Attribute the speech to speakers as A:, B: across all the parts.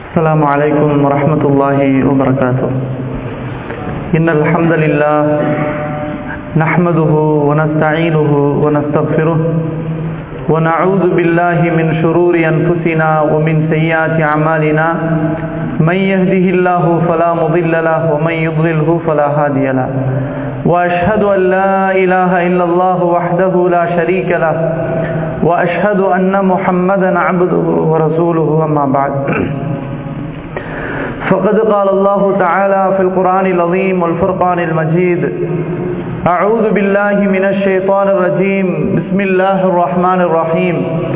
A: السلام عليكم ورحمة الله وبركاته إن الحمد لله نحمده ونستعينه ونستغفره ونعوذ بالله من شرور أنفسنا ومن سيئات أعمالنا من يهده الله فلا مضل له ومن يضلله فلا هادي له وأشهد أن لا إله إلا الله وحده لا شريك له وأشهد أن محمدا عبده ورسوله أما بعد فقد قال الله تعالى في القرآن العظيم والفرقان المجيد أعوذ بالله من الشيطان الرجيم بسم الله الرحمن الرحيم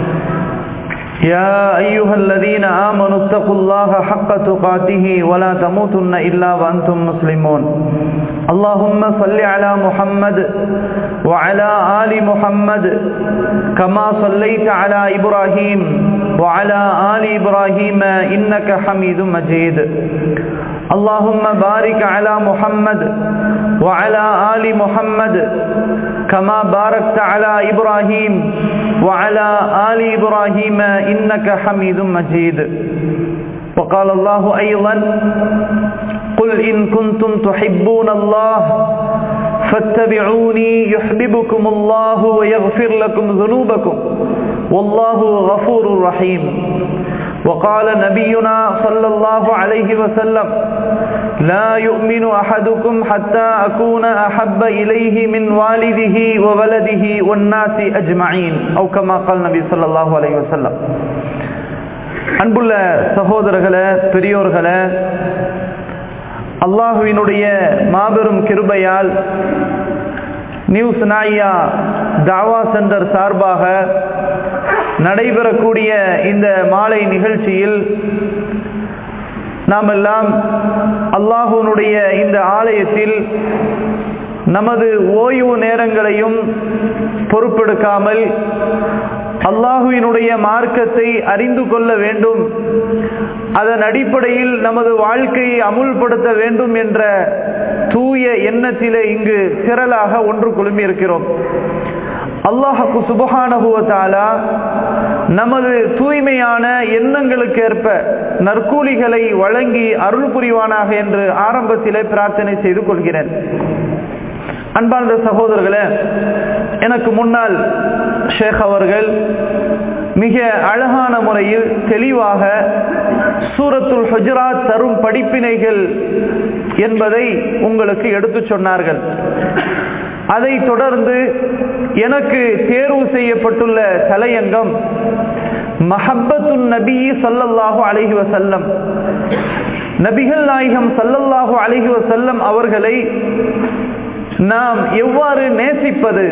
A: يا أيها الذين آمنوا اتقوا الله حق تقاته ولا تموتن إلا وأنتم مسلمون اللهم صل على محمد وعلى آل محمد كما صليت على إبراهيم وعلى آل إبراهيم إنك حميد مجيد اللهم بارك على محمد وعلى آل محمد كما باركت على إبراهيم وعلى آل إبراهيم إنك حميد مجيد وقال الله أيضا قل إن كنتم تحبون الله فاتبعوني يحببكم الله ويغفر لكم ذنوبكم والله غفور رحيم وقال نبينا صلى الله عليه وسلم لا يؤمن أحدكم حتى أكون أحب إليه من والده وولده والناس أجمعين أو كما قال النبي صلى الله عليه وسلم அன்புள்ள சகோதரர்களே பெரியோர்களே அல்லாஹுவினுடைய மாபெரும் கிருபையால் நியூஸ் நாயா தாவா சென்டர் சார்பாக நடைபெறக்கூடிய இந்த மாலை நிகழ்ச்சியில் நாம் எல்லாம் அல்லாஹுனுடைய இந்த ஆலயத்தில் நமது ஓய்வு நேரங்களையும் பொறுப்பெடுக்காமல் அல்லாஹுவினுடைய மார்க்கத்தை அறிந்து கொள்ள வேண்டும் அதன் அடிப்படையில் நமது வாழ்க்கையை அமுல்படுத்த வேண்டும் என்ற தூய எண்ணத்திலே இங்கு திரளாக ஒன்று குழுமி இருக்கிறோம் அல்லாஹு சுபகானுபவத்தாலா நமது தூய்மையான எண்ணங்களுக்கு ஏற்ப நற்கூலிகளை வழங்கி அருள் புரிவானாக என்று ஆரம்பத்திலே பிரார்த்தனை செய்து கொள்கிறேன் அன்பார்ந்த சகோதரர்களே எனக்கு முன்னால் ஷேக் அவர்கள் மிக அழகான முறையில் தெளிவாக சூரத்துல் ஹஜராத் தரும் படிப்பினைகள் என்பதை உங்களுக்கு எடுத்து சொன்னார்கள் அதை தொடர்ந்து எனக்கு தேர்வு செய்யப்பட்டுள்ள தலையங்கம் மஹப்பத்துன் நபி சல்லல்லாஹு அலஹி வசல்லம் நபிகள் நாயகம் சல்லல்லாஹு அலஹி வசல்லம் அவர்களை நாம் எவ்வாறு நேசிப்பது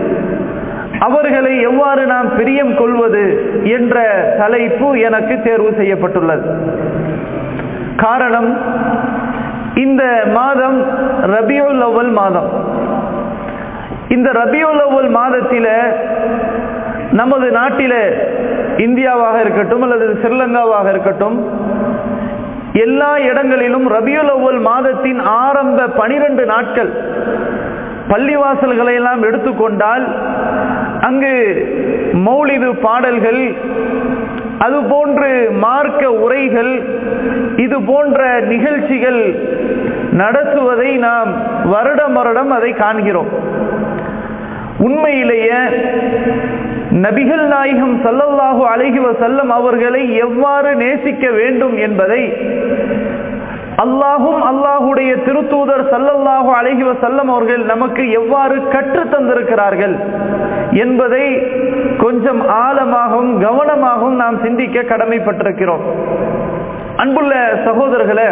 A: அவர்களை எவ்வாறு நாம் பிரியம் கொள்வது என்ற தலைப்பு எனக்கு தேர்வு செய்யப்பட்டுள்ளது காரணம் இந்த மாதம் ரபியுல் அவ்வல் மாதம் இந்த ரபியுல் அவ்வல் மாதத்தில நமது நாட்டில இந்தியாவாக இருக்கட்டும் அல்லது ஸ்ரீலங்காவாக இருக்கட்டும் எல்லா இடங்களிலும் ரபியுல் அவ்வல் மாதத்தின் ஆரம்ப பனிரெண்டு நாட்கள் பள்ளிவாசல்களை எல்லாம் எடுத்துக்கொண்டால் அங்கு மௌலிது பாடல்கள் அது போன்று மார்க்க உரைகள் இது போன்ற நிகழ்ச்சிகள் நடத்துவதை நாம் வருடம் வருடம் அதை காண்கிறோம் உண்மையிலேயே நபிகள் நாயகம் சல்லல்லாஹு அழகி வசல்லம் அவர்களை எவ்வாறு நேசிக்க வேண்டும் என்பதை அல்லாஹும் அல்லாஹுடைய திருத்தூதர் சல்லல்லாஹு அழகி வசல்லம் அவர்கள் நமக்கு எவ்வாறு கற்று தந்திருக்கிறார்கள் என்பதை கொஞ்சம் ஆழமாகவும் கவனமாகவும் நாம் சிந்திக்க கடமைப்பட்டிருக்கிறோம் அன்புள்ள சகோதரர்களே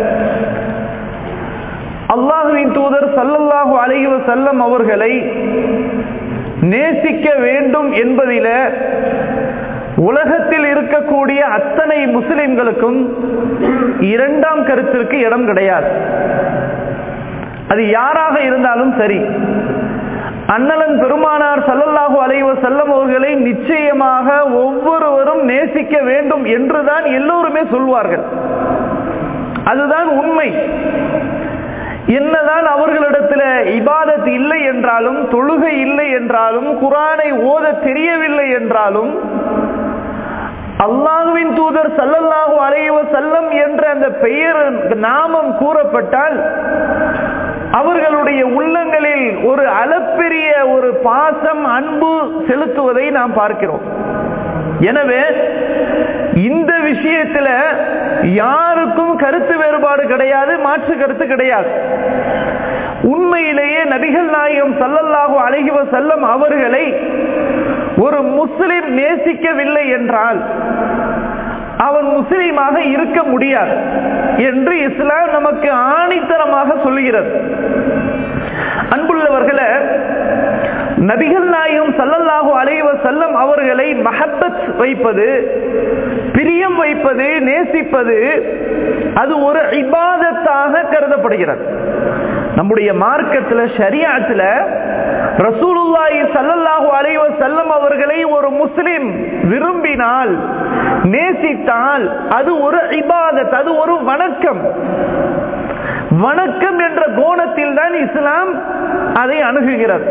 A: அல்லாஹுவின் தூதர் சல்லல்லாஹு அழகி வசல்லம் அவர்களை நேசிக்க வேண்டும் என்பதில உலகத்தில் இருக்கக்கூடிய அத்தனை முஸ்லிம்களுக்கும் இரண்டாம் கருத்திற்கு இடம் கிடையாது அது யாராக இருந்தாலும் சரி அண்ணலன் பெருமானார் சல்லல்லாஹு அலைவ செல்லம் அவர்களை நிச்சயமாக ஒவ்வொருவரும் நேசிக்க வேண்டும் என்றுதான் எல்லோருமே சொல்வார்கள் அதுதான் உண்மை என்னதான் அவர்களிடத்தில் இபாதத் இல்லை என்றாலும் தொழுகை இல்லை என்றாலும் குரானை ஓத தெரியவில்லை என்றாலும் அல்லாஹுவின் தூதர் சல்லல்லாஹு அலைவ வசல்லம் என்ற அந்த பெயர் நாமம் கூறப்பட்டால் அவர்களுடைய உள்ளங்களில் ஒரு அளப்பெரிய ஒரு பாசம் அன்பு செலுத்துவதை நாம் பார்க்கிறோம் எனவே இந்த விஷயத்துல யாருக்கும் கருத்து வேறுபாடு கிடையாது மாற்று கருத்து கிடையாது உண்மையிலேயே நபிகள் நாயகம் சல்லல்லாஹு அழகிவ செல்லம் அவர்களை ஒரு முஸ்லிம் நேசிக்கவில்லை என்றால் அவன் முஸ்லீமாக இருக்க முடியாது என்று இஸ்லாம் நமக்கு ஆணித்தரமாக சொல்லுகிறது அன்புள்ளவர்களை நபிகள் நாயகம் சல்லல்லாஹு அலைவ செல்லம் அவர்களை மஹப்பத் வைப்பது பிரியம் வைப்பது நேசிப்பது அது ஒரு இபாதத்தாக கருதப்படுகிறது நம்முடைய மார்க்கத்தில் ஷரியாத்தில் ரசூலுல்லாஹி சல்லல்லாஹு அலைவ செல்லம் அவர்களை ஒரு முஸ்லிம் விரும்பினால் நேசித்தால் அது ஒரு இபாதத் அது ஒரு வணக்கம் வணக்கம் என்ற கோணத்தில் தான் இஸ்லாம் அதை அணுகுகிறது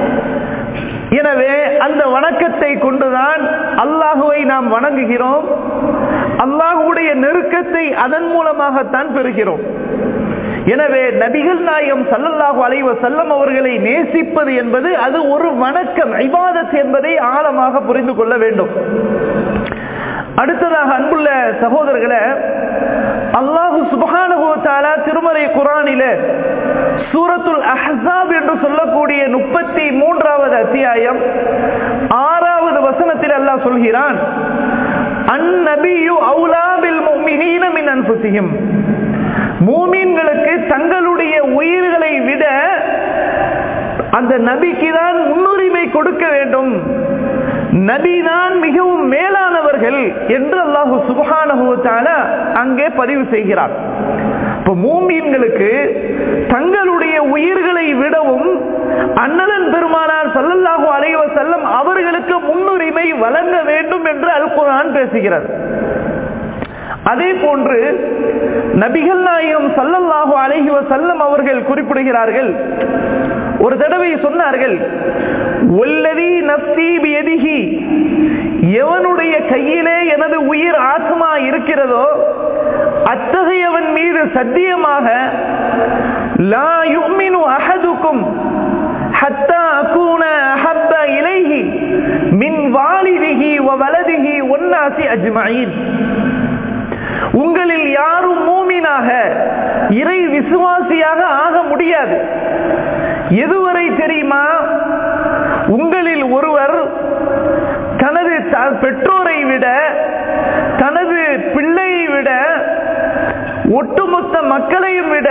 A: எனவே அந்த வணக்கத்தை கொண்டுதான் அல்லாஹுவை நாம் வணங்குகிறோம் அல்லாஹுடைய நெருக்கத்தை அதன் மூலமாகத்தான் பெறுகிறோம் எனவே நபிகள் நாயகம் சல்லல்லாஹு அலைவ செல்லம் அவர்களை நேசிப்பது என்பது அது ஒரு வணக்கம் ஐபாதத் என்பதை ஆழமாக புரிந்து கொள்ள வேண்டும் அடுத்ததாக அன்புள்ள சகோதரர்களை அல்லாஹு சுபானுபவத்தாலா திருமலை குரானில சூரத்துல் அஹாப் என்று சொல்லக்கூடிய முப்பத்தி மூன்றாவது அத்தியாயம் ஆறாவது வசனத்தில் அல்லாஹ் சொல்கிறான் அந்நபியு அவுலாபில் முஃமினீன மின் அன்ஃபுசிஹிம் மூமீன்களுக்கு தங்களுடைய உயிர்களை விட அந்த நபிக்கு தான் முன்னுரிமை கொடுக்க வேண்டும் நபிதான் மிகவும் மேலானவர்கள் என்று அல்லாஹு சுபகானுபவத்தால அங்கே பதிவு செய்கிறார் இப்ப மூமீன்களுக்கு தங்களுடைய உயிர்களை விடவும் அன்னலன் பெருமானார் சல்லல்லாஹு அலைவ செல்லம் அவர்களுக்கு முன்னுரிமை வழங்க வேண்டும் என்று அல் குரான் பேசுகிறது அதே போன்று நபிகள் நாயகம் சல்லல்லாஹு அலைஹி வசல்லம் அவர்கள் குறிப்பிடுகிறார்கள் ஒரு தடவை சொன்னார்கள் ஒல்லதி நப்தி எதிகி எவனுடைய கையிலே எனது உயிர் ஆத்மா இருக்கிறதோ அத்தகையவன் மீது சத்தியமாக லா யுமினு அஹதுக்கும் ஹத்தா அகூன அஹப்ப இலைஹி மின் வாலிதிஹி வ வலதிஹி ஒன்னாசி அஜ்மயின் உங்களில் யாரும் மூமினாக இறை விசுவாசியாக ஆக முடியாது எதுவரை தெரியுமா உங்களில் ஒருவர் தனது பெற்றோரை விட தனது பிள்ளையை விட ஒட்டுமொத்த மக்களையும் விட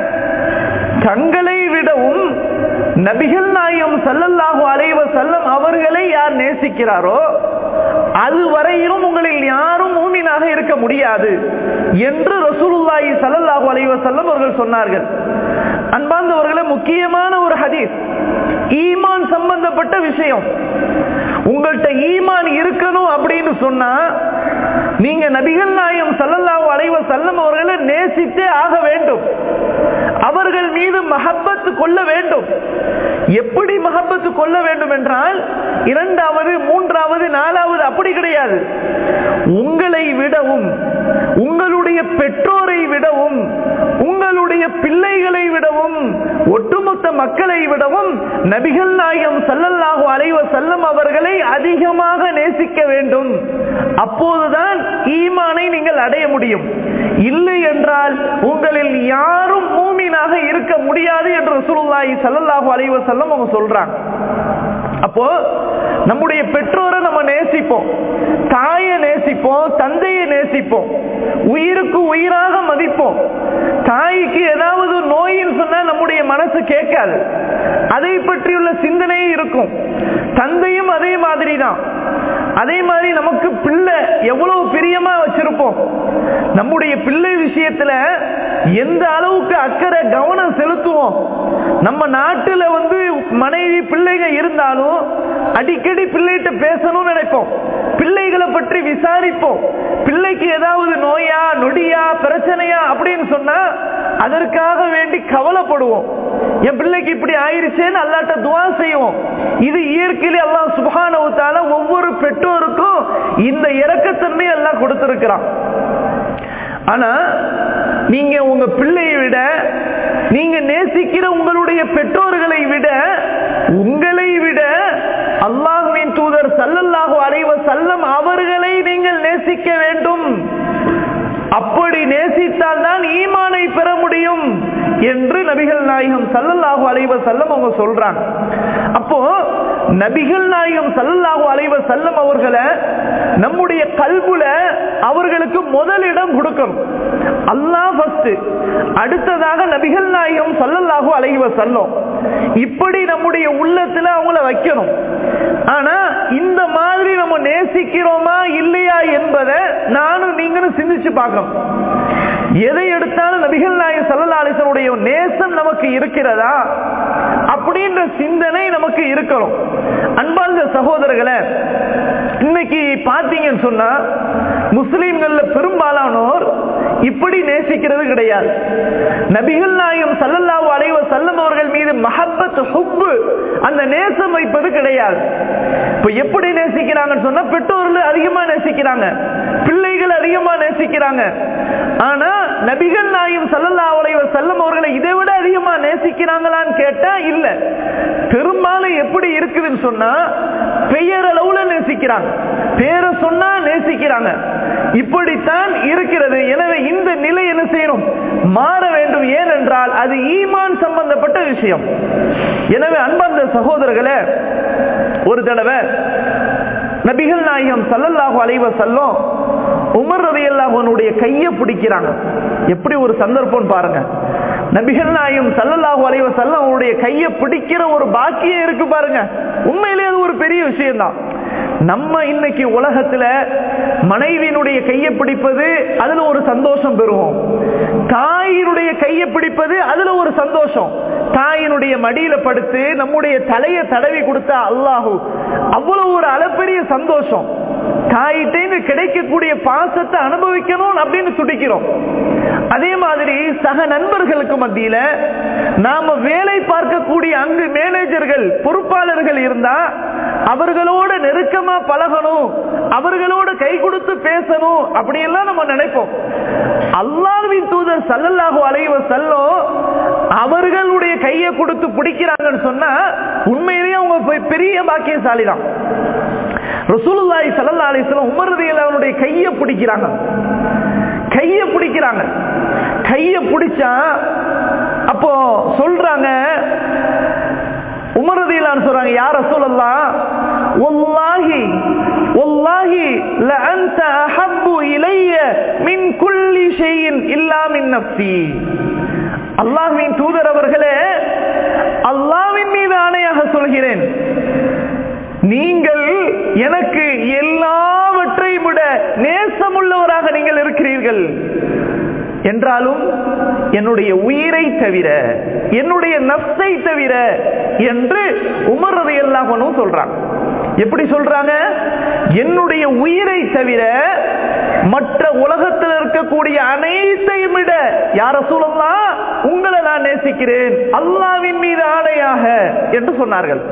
A: தங்களை விடவும் நபிகள் நாயம் சல்லல்லாஹு அலைவ செல்லம் அவர்களை யார் நேசிக்கிறாரோ அது வரையிலும் உங்களில் யாரும் மூமினாக இருக்க முடியாது என்று ரசூலுல்லாஹி சல்லல்லாஹு அலைவ செல்லம் அவர்கள் சொன்னார்கள் அன்பார்ந்தவர்களே முக்கியமான ஒரு ஹதீஸ் ஈமான் சம்பந்தப்பட்ட விஷயம் உங்கள்கிட்ட ஈமான் இருக்கணும் அப்படின்னு சொன்னா நீங்க நபிகள் நாயம் சல்லல்லாஹு அலைவ செல்லம் அவர்களை நேசித்தே ஆக வேண்டும் அவர்கள் மீது மஹப்பத்து கொள்ள வேண்டும் எப்படி மஹப்பத்து கொள்ள வேண்டும் என்றால் இரண்டாவது மூன்றாவது நாலாவது அப்படி கிடையாது உங்களை விடவும் உங்களுடைய பெற்றோரை விடவும் உங்களுடைய பிள்ளைகளை விடவும் ஒட்டுமொத்த மக்களை விடவும் நபிகள் நாயகம் சல்லல்லாஹு அலைவ செல்லம் அவர்களை அதிகமாக நேசிக்க வேண்டும் அப்போதுதான் ஈமானை நீங்கள் அடைய முடியும் இல்லை என்றால் உங்களில் யாரும் மூமினாக இருக்க முடியாது என்று ரசூலுல்லாஹி ஸல்லல்லாஹு அலைஹி வஸல்லம் அவங்க சொல்றாங்க அப்போ நம்முடைய பெற்றோரை நம்ம நேசிப்போம் தாயை நேசிப்போம் தந்தையை நேசிப்போம் உயிருக்கு உயிராக மதிப்போம் தாய்க்கு ஏதாவது நோயின்னு சொன்னா நம்முடைய மனசு கேட்காது அதை பற்றியுள்ள சிந்தனையே இருக்கும் தந்தையும் அதே மாதிரி தான் அதே மாதிரி நமக்கு பிள்ளை எவ்வளவு பிரியமா வச்சிருப்போம் நம்முடைய பிள்ளை விஷயத்துல எந்த அளவுக்கு அக்கறை கவனம் செலுத்துவோம் நம்ம நாட்டுல வந்து மனைவி பிள்ளைங்க இருந்தாலும் அடிக்கடி பிள்ளைகிட்ட பேசணும்னு நினைப்போம் பிள்ளைகளை பற்றி விசாரிப்போம் பிள்ளைக்கு ஏதாவது நோயா நொடியா பிரச்சனையா அப்படின்னு சொன்னா அதற்காக வேண்டி கவலைப்படுவோம் என் பிள்ளைக்கு இப்படி ஆயிருச்சேன்னு அல்லாட்ட துவா செய்வோம் இது இயற்கையிலே அல்லாஹ் சுபஹானவுத்தால ஒவ்வொரு பெற்றோருக்கும் இந்த இறக்கத்தன்மை எல்லாம் கொடுத்திருக்கிறான் ஆனா நீங்க உங்க பிள்ளையை விட நீங்க நேசிக்கிற உங்களுடைய பெற்றோர்களை விட உங்களை விட அல்லாஹுவின் தூதர் சல்லல்லாஹு அலைவ செல்லம் அவர்களை நீங்கள் நேசிக்க வேண்டும் அப்படி நேசித்தால் தான் ஈமானை பெற முடியும் என்று நபிகள் நாயகம் சல்லல்லாஹு அலைவ செல்லம் அவங்க சொல்றாங்க அப்போ நபிகள் நாயகம் சல்லல்லாஹு அலைவ செல்லம் அவர்களை நம்முடைய கல்புல அவர்களுக்கு முதலிடம் கொடுக்கணும் அல்லாஹ் ஃபர்ஸ்ட் அடுத்ததாக நபிகள் நாயகம் சல்லல்லாஹு அலைவ செல்லம் இப்படி நம்முடைய உள்ளத்துல அவங்கள வைக்கணும் ஆனா இந்த மாதிரி நம்ம நேசிக்கிறோமா இல்லையா என்பதை நானும் நீங்களும் சிந்திச்சு பார்க்கணும் எதை எடுத்தாலும் நபிகள் நாயகம் சல்லா அலிசனுடைய நேசம் நமக்கு இருக்கிறதா அப்படின்ற சிந்தனை நமக்கு இருக்கணும் அன்பார்ந்த சகோதரர்களை இன்னைக்கு பாத்தீங்கன்னு சொன்னா முஸ்லீம்கள்ல பெரும்பாலானோர் இப்படி நேசிக்கிறது கிடையாது நபிகள் நாயம் சல்லல்லாஹு அலைவ செல்லம் அவர்கள் மீது மஹப்பத் ஹுப்பு அந்த நேசம் வைப்பது கிடையாது இப்ப எப்படி நேசிக்கிறாங்கன்னு சொன்னா பெற்றோர்கள் அதிகமா நேசிக்கிறாங்க பிள்ளைகள் அதிகமா நேசிக்கிறாங்க ஆனா நபிகள் நாயும் சல்லல்லாஹு அலைவ செல்லம் அவர்களை இதை விட அதிகமா நேசிக்கிறாங்களான்னு கேட்டா இல்ல பெரும்பாலும் எப்படி இருக்குதுன்னு சொன்னா பெயரளவுல நேசிக்கிறாங்க பேரை சொன்னா நேசிக்கிறாங்க இப்படித்தான் இருக்கிறது எனவே இந்த நிலை என்ன செய்யணும் மாற வேண்டும் ஏனென்றால் அது ஈமான் சம்பந்தப்பட்ட விஷயம் எனவே அன்பார்ந்த சகோதரர்களே ஒரு தடவை நபிகள் நாயகம் சல்லல்லாஹு அலைவ செல்லும் உமர் ரவி அல்லாஹனுடைய கையை பிடிக்கிறாங்க எப்படி ஒரு சந்தர்ப்பம் பாருங்க நபிகள் நாயும் சல்லல்லாஹு அலைவ செல்லம் அவருடைய கையை பிடிக்கிற ஒரு பாக்கியம் இருக்கு பாருங்க உண்மையிலே அது ஒரு பெரிய விஷயம் தான் நம்ம இன்னைக்கு உலகத்துல மனைவியினுடைய கையை பிடிப்பது அதுல ஒரு சந்தோஷம் பெறுவோம் தாயினுடைய கையை பிடிப்பது அதுல ஒரு சந்தோஷம் தாயினுடைய மடியில படுத்து நம்முடைய தலையை தடவி கொடுத்தா அல்லாஹு அவ்வளவு ஒரு அளப்பெரிய சந்தோஷம் தாயிட்டேந்து கிடைக்கக்கூடிய பாசத்தை அனுபவிக்கணும் அப்படின்னு துடிக்கிறோம் அதே மாதிரி சக நண்பர்களுக்கு மத்தியில நாம வேலை பார்க்கக்கூடிய அங்கு மேனேஜர்கள் பொறுப்பாளர்கள் இருந்தா அவர்களோட நெருக்கமா பழகணும் அவர்களோட கை கொடுத்து பேசணும் அப்படியெல்லாம் நம்ம நினைப்போம் அல்லாஹ்வின் தூதர் சல்லல்லாஹு அலைவ செல்லும் அவர்களுடைய கையை கொடுத்து பிடிக்கிறாங்கன்னு சொன்னா உண்மையிலேயே அவங்க பெரிய பாக்கியசாலி தான் ரசூலுல்லாஹி ஸல்லல்லாஹு அலைஹி வஸல்லம் உமர் ரலியல்லாஹு அவருடைய கையை பிடிக்கிறாங்க கையை பிடிக்கிறாங்க கையை பிடிச்சா அப்போ சொல்றாங்க உமர் ரலியல்லாஹு சொல்றாங்க யார் ரசூலுல்லாஹ் வல்லாஹி வல்லாஹி லஅன்த அஹப்பு இலைய மின் குல்லி ஷைஇன் இல்லா மின் நஃப்ஸி அல்லாஹ்வின் தூதர் அவர்களே அல்லாஹ்வின் மீது ஆணையாக சொல்கிறேன் நீங்கள் எனக்கு எல்லாவற்றையும் விட நேசமுள்ளவராக நீங்கள் இருக்கிறீர்கள் என்றாலும் என்னுடைய உயிரை தவிர என்னுடைய நப்சை தவிர என்று உமர்றது எல்லாம் சொல்றாங்க எப்படி சொல்றாங்க என்னுடைய உயிரை தவிர மற்ற உலகத்தில் இருக்கக்கூடிய அனைத்தையும் விட யார சொல்லலாம் உங்களை நான் நேசிக்கிறேன் அல்லாவின் மீது ஆணையாக என்று சொன்னார்கள்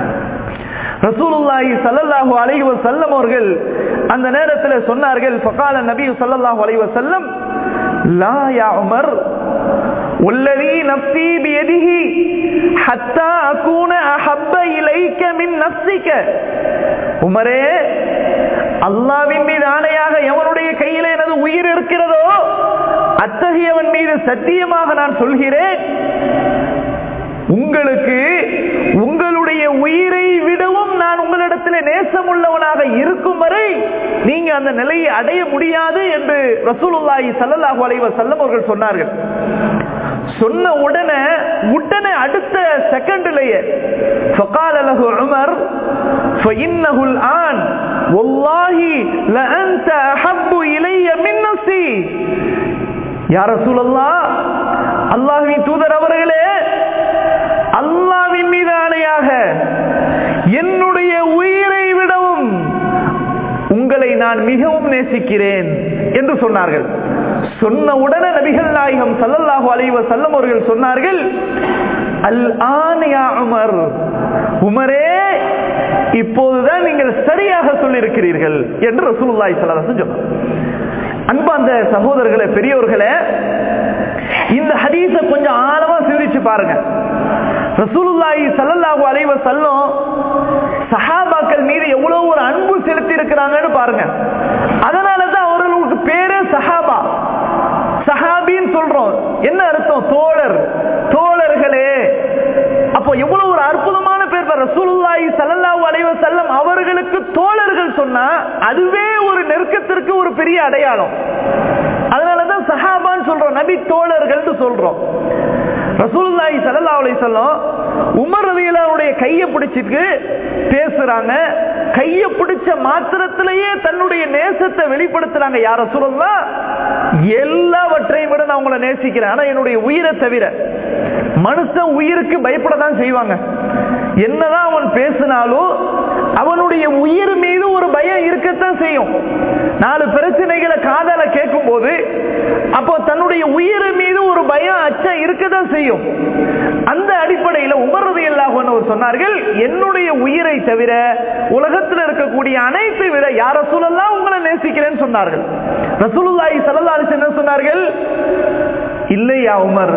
A: ரசூலுல்லாஹி சல்லல்லாஹு அலைஹி வஸல்லம் அவர்கள் அந்த நேரத்தில் சொன்னார்கள் ஃபகால நபி ஸல்லல்லாஹு அலைஹி வஸல்லம் லா யா உமர் والذي نفسي بيده حتى أكون أحب إليك من نفسك உமரே அல்லாவின் மீது ஆணையாக எவனுடைய கையில எனது உயிர் இருக்கிறதோ அத்தகையவன் மீது சத்தியமாக நான் சொல்கிறேன் உங்களுக்கு உங்களுடைய உயிரை விடவும் நான் உங்களிடத்தில் நேசமுள்ளவனாக இருக்கும் வரை நீங்க அந்த நிலையை அடைய முடியாது என்று ரசூலுல்லாஹி ஸல்லல்லாஹு அலைஹி வஸல்லம் அவர்கள் சொன்னார்கள் சொன்ன உடனே உடனே அடுத்த செகண்ட்லயே فقال له عمر فإنه الآن والله لأنت أحب إلي من نفسي يا رسول الله அல்லாஹ்வின் தூதர் அவர்களே அல்லாவின் மீது ஆணையாக என்னுடைய உயிரை விடவும் உங்களை நான் மிகவும் நேசிக்கிறேன் என்று சொன்னார்கள் சொன்ன உடனே நபிகள் நாயகம் சல்லல்லாஹு அலைவ செல்லம் அவர்கள் சொன்னார்கள் அல் ஆனையா உமர் உமரே இப்போதுதான் நீங்கள் சரியாக சொல்லியிருக்கிறீர்கள் என்று ரசூலுல்லாஹி ஸல்லல்லாஹு சொன்னார் அன்பா அந்த சகோதரர்களே பெரியவர்களே இந்த ஹதீஸ கொஞ்சம் ஆழமா சிந்திச்சு பாருங்க ரசூலுல்லாஹி ஸல்லல்லாஹு அலைஹி வஸல்லம் சஹாபாக்கள் மீது எவ்வளவு ஒரு அன்பு செலுத்தி இருக்கிறாங்கன்னு பாருங்க அதனால தான் அவர்களுக்கு பேரே சஹாபா சஹாபின்னு சொல்றோம் என்ன அர்த்தம் தோழர் தோழர்களே அப்போ எவ்வளவு ஒரு அற்புதமான பேர் ரசூலுல்லாஹி ஸல்லல்லாஹு அலைஹி வஸல்லம் அவர்களுக்கு தோழர்கள் சொன்னா அதுவே ஒரு நெருக்கத்திற்கு ஒரு பெரிய அடையாளம் அதனாலதான் சஹாபான்னு சொல்றோம் நபி தோழர்கள் சொல்றோம் ரசூலுல்லாஹி ஸல்லல்லாஹு அலைஹி வஸல்லம் உமர் ரலியல்லாஹுடைய கையை பிடிச்சிட்டு பேசுறாங்க கையை பிடிச்ச மாத்திரத்திலேயே தன்னுடைய நேசத்தை வெளிப்படுத்துறாங்க யார சொல்லலாம் எல்லாவற்றையும் விட நான் உங்களை நேசிக்கிறேன் ஆனா என்னுடைய உயிரை தவிர மனுஷன் உயிருக்கு பயப்பட தான் செய்வாங்க என்னதான் அவன் பேசினாலும் அவனுடைய உயிர் மீது ஒரு பயம் இருக்கத்தான் செய்யும் நாலு பிரச்சனைகளை காதல கேட்கும் போது அப்போ தன்னுடைய உயிர் மீது ஒரு பயம் அச்சம் இருக்கதான் செய்யும் அந்த அடிப்படையில் உமர்றது எல்லாக சொன்னார்கள் என்னுடைய உயிரை தவிர உலகத்தில் இருக்கக்கூடிய அனைத்தை விட யார சூழல்லாம் உங்களை நேசிக்கிறேன்னு சொன்னார்கள் ரசூலுல்லாஹி ஸல்லல்லாஹு அலைஹி என்ன சொன்னார்கள் இல்லையா உமர்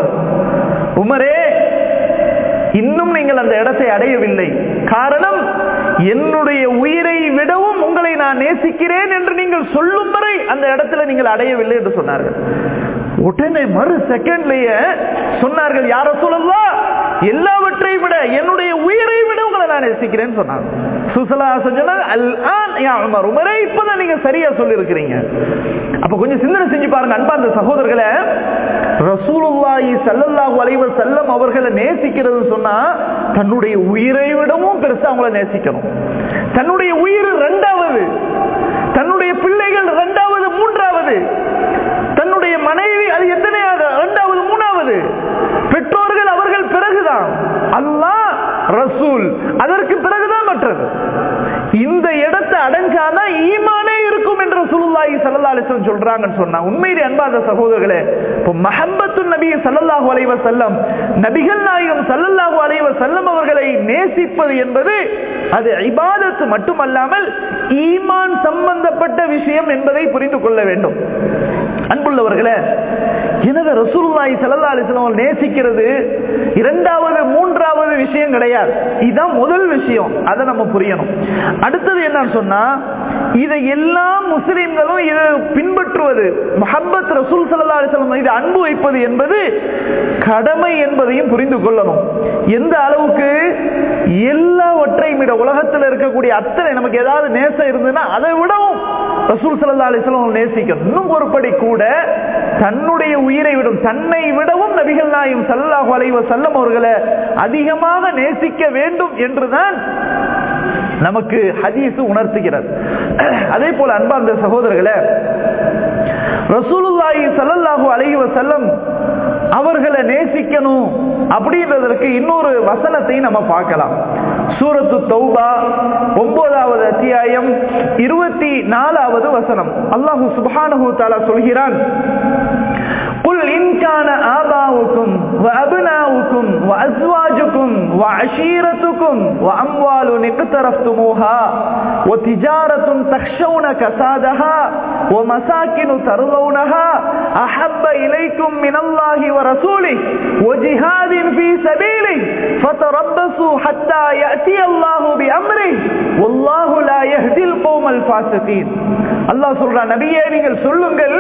A: உமரே இன்னும் நீங்கள் அந்த இடத்தை அடையவில்லை காரணம் என்னுடைய உயிரை விடவும் உங்களை நான் நேசிக்கிறேன் என்று நீங்கள் சொல்லும் வரை அந்த இடத்துல நீங்கள் அடையவில்லை என்று சொன்னார்கள் உடனே மறு செகண்ட்லயே சொன்னார்கள் யார சொல்லலாம் எல்லாவற்றை விட என்னுடைய உயிரை விட உங்களை நான் நேசிக்கிறேன்னு சொன்னாங்க சுசலா சொன்னாங்க உமரே இப்பதான் நீங்க சரியா சொல்லி இருக்கிறீங்க அப்ப கொஞ்சம் சிந்தனை செஞ்சு பாருங்க அன்பா அந்த சகோதரர்களை ரசூலுல்லாஹி ஸல்லல்லாஹு அலைஹி வஸல்லம் அவர்களை நேசிக்கிறது சொன்னா தன்னுடைய உயிரை விடவும் பெருசா அவங்கள நேசிக்கணும் தன்னுடைய உயிர் இரண்டாவது தன்னுடைய பிள்ளைகள் இரண்டாவது மூன்றாவது தன்னுடைய மனைவி அது எத்தனையாவது இரண்டாவது மூணாவது பெற்றோர்கள் அவர்கள் பிறகுதான் அல்லாஹ் ரசூல் அதற்கு பிறகுதான் மற்றது இந்த இடத்தை அடைஞ்சாதான் ஈமானே இருக்கும் என்று சுல்லாஹி சல்லா அலிஸ்லம் சொல்றாங்கன்னு சொன்னா உண்மையிலே அன்பாத சகோதரர்களே இப்போ மஹம்பத்து நபி சல்லல்லாஹு அலைவ செல்லம் நபிகள் நாயகம் சல்லல்லாஹு அலைவ செல்லம் அவர்களை நேசிப்பது என்பது அது இபாதத்து மட்டுமல்லாமல் ஈமான் சம்பந்தப்பட்ட விஷயம் என்பதை புரிந்து கொள்ள வேண்டும் அன்புள்ளவர்களே எனவே ரசூலுல்லாஹி ஸல்லல்லாஹு அலைஹி வஸல்லம் நேசிக்கிறது இரண்டாவது மூன்றாவது விஷயம் கிடையாது இதுதான் முதல் விஷயம் அதை நம்ம புரியணும் அடுத்தது என்னன்னு சொன்னா இதை எல்லா முஸ்லிம்களும் இதை பின்பற்றுவது முஹப்பத் ரசூல் ஸல்லல்லாஹு அலைஹி வஸல்லம் இது அன்பு வைப்பது என்பது கடமை என்பதையும் புரிந்து கொள்ளணும் எந்த அளவுக்கு எல்லாவற்றையும் விட உலகத்தில் இருக்கக்கூடிய அத்தனை நமக்கு ஏதாவது நேசம் இருந்ததுன்னா அதை விடவும் ரசூல் ஸல்லல்லாஹு அலைஹி வஸல்லம் நேசிக்கணும் இன்னும் ஒரு படி கூட தன்னுடைய உயிரை விடும் தன்னை விடவும் நபிகள் நாயும் சல்லாஹு அலைவ செல்லம் அவர்களை அதிகமாக நேசிக்க வேண்டும் என்றுதான் நமக்கு ஹதீஸ் உணர்த்துகிறது அதே போல அன்பார்ந்த சகோதரர்களே ரசூலுல்லாஹி சல்லல்லாஹு அலைஹி வஸல்லம் அவர்களை நேசிக்கணும் அப்படின்றதற்கு இன்னொரு வசனத்தை நம்ம பார்க்கலாம் சூரத்து தௌபா ஒன்பதாவது அத்தியாயம் இருபத்தி நாலாவது வசனம் அல்லாஹு சுபானு தாலா சொல்கிறான் قل إن كان آباؤكم وأبناؤكم وأزواجكم وعشيرتكم وأموال اقترفتموها وتجارة تخشون كسادها ومساكن ترضونها أحب إليكم من الله ورسوله وجهاد في سبيله فتربصوا حتى يأتي الله بأمره والله لا يهدي القوم الفاسقين الله சொல்ற நபியே நீங்கள் சொல்லுங்கள்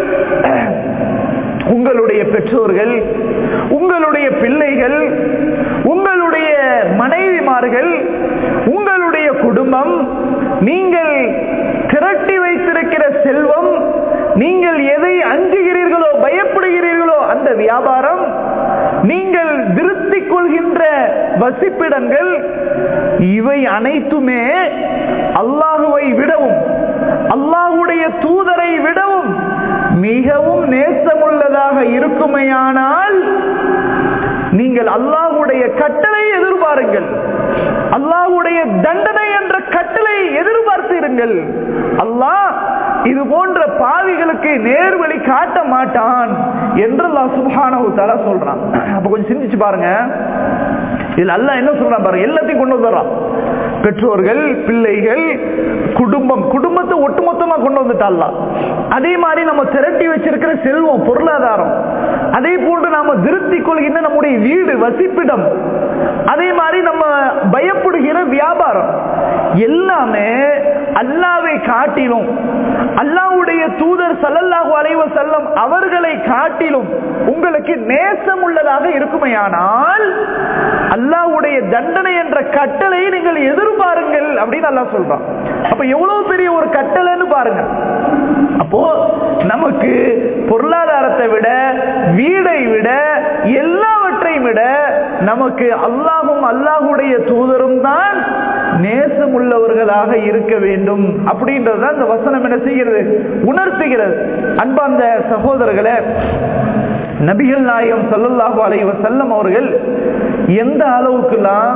A: உங்களுடைய பெற்றோர்கள் உங்களுடைய பிள்ளைகள் உங்களுடைய மனைவிமார்கள் உங்களுடைய குடும்பம் நீங்கள் திரட்டி வைத்திருக்கிற செல்வம் நீங்கள் எதை அஞ்சுகிறீர்களோ பயப்படுகிறீர்களோ அந்த வியாபாரம் நீங்கள் திருத்திக் கொள்கின்ற வசிப்பிடங்கள் இவை அனைத்துமே அல்லாஹுவை விடவும் அல்லாஹுடைய தூதரை விடவும் மிகவும் நேசமுள்ளதாக இருக்குமையானால் நீங்கள் அல்லாஹுடைய கட்டளை எதிர்பாருங்கள் அல்லாஹுடைய தண்டனை என்ற கட்டளை எதிர்பார்த்திருங்கள் அல்லாஹ் இது போன்ற பாவிகளுக்கு நேர்வழி காட்ட மாட்டான் என்று அல்லாஹ் சுபானு தலா சொல்றான் அப்ப கொஞ்சம் சிந்திச்சு பாருங்க இதுல அல்ல என்ன சொல்றான் பாருங்க எல்லாத்தையும் கொண்டு வந்துடுறான் பெற்றோர்கள் பிள்ளைகள் குடும்பம் குடும்பத்தை ஒட்டுமொத்தமா கொண்டு வந்துட்டான் அதே மாதிரி நம்ம திரட்டி வச்சிருக்கிற செல்வம் பொருளாதாரம் அதே போன்று நாம திருப்தி கொள்கின்ற நம்முடைய வீடு வசிப்பிடம் அதே மாதிரி நம்ம பயப்படுகிற வியாபாரம் எல்லாமே அல்லாவை காட்டிலும் அல்லாவுடைய தூதர் சல்லல்லாஹு அலைவ செல்லம் அவர்களை காட்டிலும் உங்களுக்கு நேசம் உள்ளதாக இருக்குமையானால் அல்லாவுடைய தண்டனை என்ற கட்டளையை நீங்கள் எதிர்பாருங்கள் அப்படின்னு அல்லா சொல்றான் அப்ப எவ்வளவு பெரிய ஒரு கட்டளைன்னு பாருங்க அப்போ நமக்கு பொருளாதாரத்தை விட வீடை விட எல்லாவற்றையும் விட நமக்கு அல்லாஹும் அல்லாஹுடைய தூதரும் தான் நேசம் உள்ளவர்களாக இருக்க வேண்டும் அப்படின்றது அந்த வசனம் என்ன செய்கிறது உணர்த்துகிறது அன்பார்ந்த சகோதரர்களை நபிகள் நாயகம் சல்லல்லாஹு அலைவ செல்லம் அவர்கள் எந்த அளவுக்குலாம்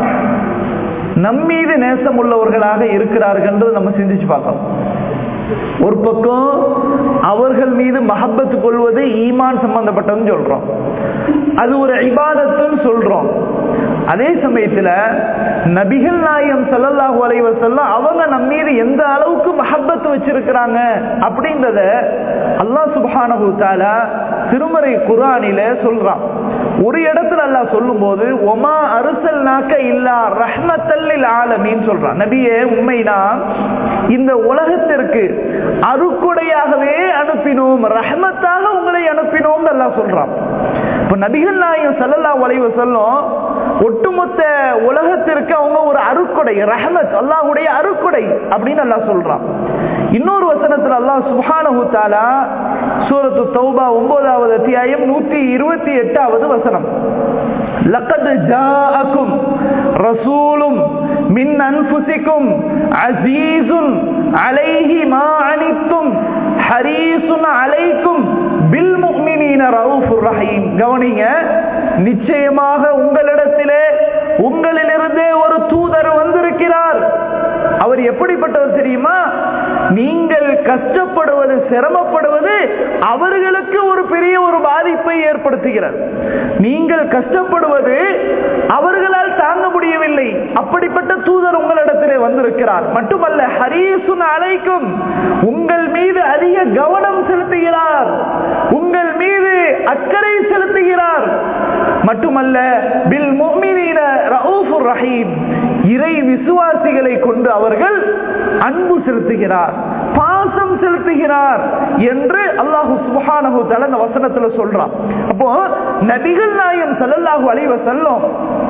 A: நம்மீது நேசம் உள்ளவர்களாக இருக்கிறார்கள் நம்ம சிந்திச்சு பார்க்கணும் ஒரு பக்கம் அவர்கள் மீது மஹப்பத்து கொள்வது ஈமான் சம்பந்தப்பட்டதுன்னு சொல்றோம் அது ஒரு இபாதத்துன்னு சொல்றோம் அதே சமயத்துல நபிகள் நாயம் சல்லல்லாஹு அலைவர் சொல்ல அவங்க நம்ம மீது எந்த அளவுக்கு மஹப்பத்து வச்சிருக்கிறாங்க அப்படின்றத அல்லாஹ் சுபானு தாலா திருமறை குரானில சொல்றான் ஒரு இடத்துல அல்லாஹ் சொல்லும் போது ஒமா அரிசல் நாக்க இல்லா ரஹ்மத்தல்லில் ஆலமின்னு சொல்றான் நபியே உண்மைனா இந்த உலகத்திற்கு அருக்குடையாகவே அனுப்பினோம் ரஹ்மத்தாக உங்களை அனுப்பினோம் அல்லாஹ் சொல்றான் இப்ப நபிகள் நாயகம் சல்லல்லா வளைவு சொல்லும் ஒட்டுமொத்த உலகத்திற்கு அவங்க ஒரு அருக்குடை ரஹமத் அல்லாஹுடைய அருக்குடை அப்படின்னு அல்லாஹ் சொல்றான் இன்னொரு வசனத்தில் அல்லாஹ் சுபானஹு தாலா சூரத்து தௌபா ஒன்பதாவது அத்தியாயம் நூத்தி இருபத்தி எட்டாவது வசனம் லக்கது ஜாஅக்கும் ரசூலும் மின் அன்புசிக்கும் அசீசுன் அலைஹி மா அனித்தும் ஹரீசுன் அலைக்கும் பில் முக்மினீன ரவுஃபுர் ரஹீம் கவனிங்க நிச்சயமாக உங்களிடத்திலே உங்களிலிருந்தே ஒரு தூதர் வந்திருக்கிறார் அவர் எப்படிப்பட்டவர் தெரியுமா நீங்கள் கஷ்டப்படுவது சிரமப்படுவது அவர்களுக்கு ஒரு பெரிய ஒரு பாதிப்பை ஏற்படுத்துகிறது நீங்கள் கஷ்டப்படுவது அவர்களால் தாங்க முடியவில்லை அப்படிப்பட்ட தூதர் உங்களிடத்திலே வந்திருக்கிறார் மட்டுமல்ல ஹரீசுன் அழைக்கும் உங்கள் மீது அதிக கவனம் செலுத்துகிறார் உங்கள் மீது அக்கறை செலுத்துகிறார் மட்டுமல்ல பில் முஃமினீன ரவுஃபுர் ரஹீம் இறை விசுவாசிகளை கொண்டு அவர்கள் அன்பு செலுத்துகிறார் பாசம் செலுத்துகிறார் என்று அல்லாஹு சுபஹானஹு தஆலா இந்த வசனத்துல சொல்றான் அப்போ நபிகள் நாயம் ஸல்லல்லாஹு அலைஹி வஸல்லம்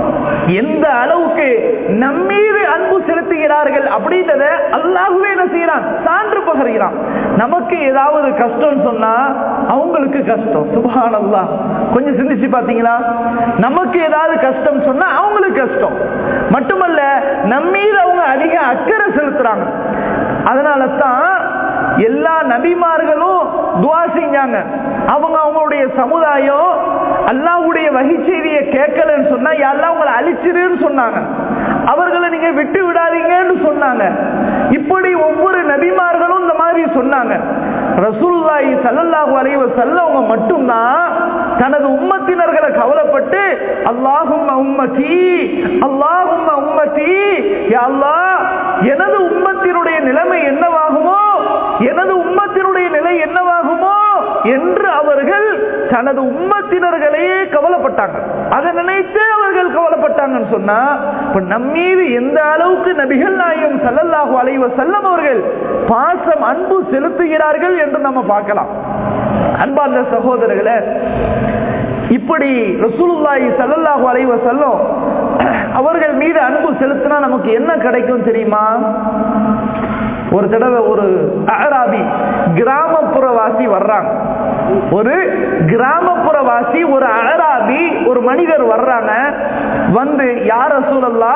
A: எந்த அளவுக்கு நம்மீது அன்பு செலுத்துகிறார்கள் அப்படின்றத அல்லாஹுவே என்ன செய்யறான் சான்று பகர்கிறான் நமக்கு ஏதாவது கஷ்டம் சொன்னா அவங்களுக்கு கஷ்டம் சுபஹான் அல்லாஹ் கொஞ்சம் சிந்திச்சு பாத்தீங்களா நமக்கு ஏதாவது கஷ்டம் சொன்னா அவங்களுக்கு கஷ்டம் மட்டுமல்ல நம்மீது அவங்க அதிக அக்கறை செலுத்துறாங்க அதனால தான் எல்லா நபிமார்களும் துவா செஞ்சாங்க அவங்க அவங்களுடைய சமுதாயம் அல்லாவுடைய வகை செய்தியை கேட்கலன்னு சொன்னா எல்லாம் உங்களை அழிச்சிருன்னு சொன்னாங்க அவர்களை நீங்க விட்டு விடாதீங்கன்னு சொன்னாங்க இப்படி ஒவ்வொரு நபிமார்களும் இந்த மாதிரி சொன்னாங்க ரசூல்லாஹி சல்லல்லாஹு அலைஹி வஸல்லம் மட்டும்தான் தனது உம்மத்தினர்களை கவலைப்பட்டு அல்லாஹும் உம்மதி அல்லாஹும் உம்மதி யா அல்லாஹ் எனது உம்மத்தினுடைய நிலைமை என்னவாகுமோ எனது உம்மத்தினுடைய நிலை என்னவாகுமோ என்று அவர்கள் தனது உம்மத்தினர்களையே கவலைப்பட்டாங்க அதை நினைத்து அவர்கள் கவலைப்பட்டாங்கன்னு சொன்னா இப்ப நம்மீது எந்த அளவுக்கு நபிகள் நாயகம் சல்லல்லாஹு அலைஹி வஸல்லம் அவர்கள் பாசம் அன்பு செலுத்துகிறார்கள் என்று நம்ம பார்க்கலாம் அன்பார்ந்த சகோதரர்களே இப்படி ரசூலுல்லாஹி ஸல்லல்லாஹு அலைஹி வஸல்லம் அவர்கள் மீது அன்பு செலுத்தினா நமக்கு என்ன கிடைக்கும் தெரியுமா ஒரு தடவை ஒரு அகராபி கிராமப்புறவாசி வர்றாங்க ஒரு கிராமப்புறவாசி ஒரு அகராபி ஒரு மனிதர் வர்றாங்க வந்து யார சூழல்லா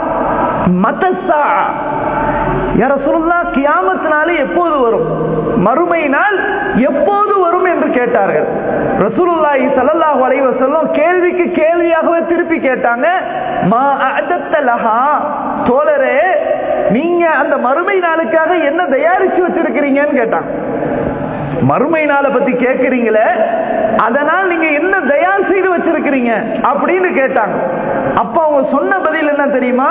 A: மதசா யார சூழல்லா கியாமத்தினாலே எப்போது வரும் மறுமை நாள் எப்போது வரும் என்று கேட்டார்கள் ரசூலுல்லாஹி ஸல்லல்லாஹு அலைஹி வஸல்லம் கேள்விக்கு கேள்வியாகவே திருப்பி கேட்டாங்க மா அஅதத்த லஹா தோழரே நீங்க அந்த மறுமை நாளுக்காக என்ன தயாரிச்சு வச்சிருக்கிறீங்கன்னு கேட்டான் மறுமை நாளை பத்தி கேட்கறீங்களே அதனால் நீங்க என்ன தயார் செய்து வச்சிருக்கிறீங்க அப்படின்னு கேட்டாங்க அப்ப அவங்க சொன்ன பதில் என்ன தெரியுமா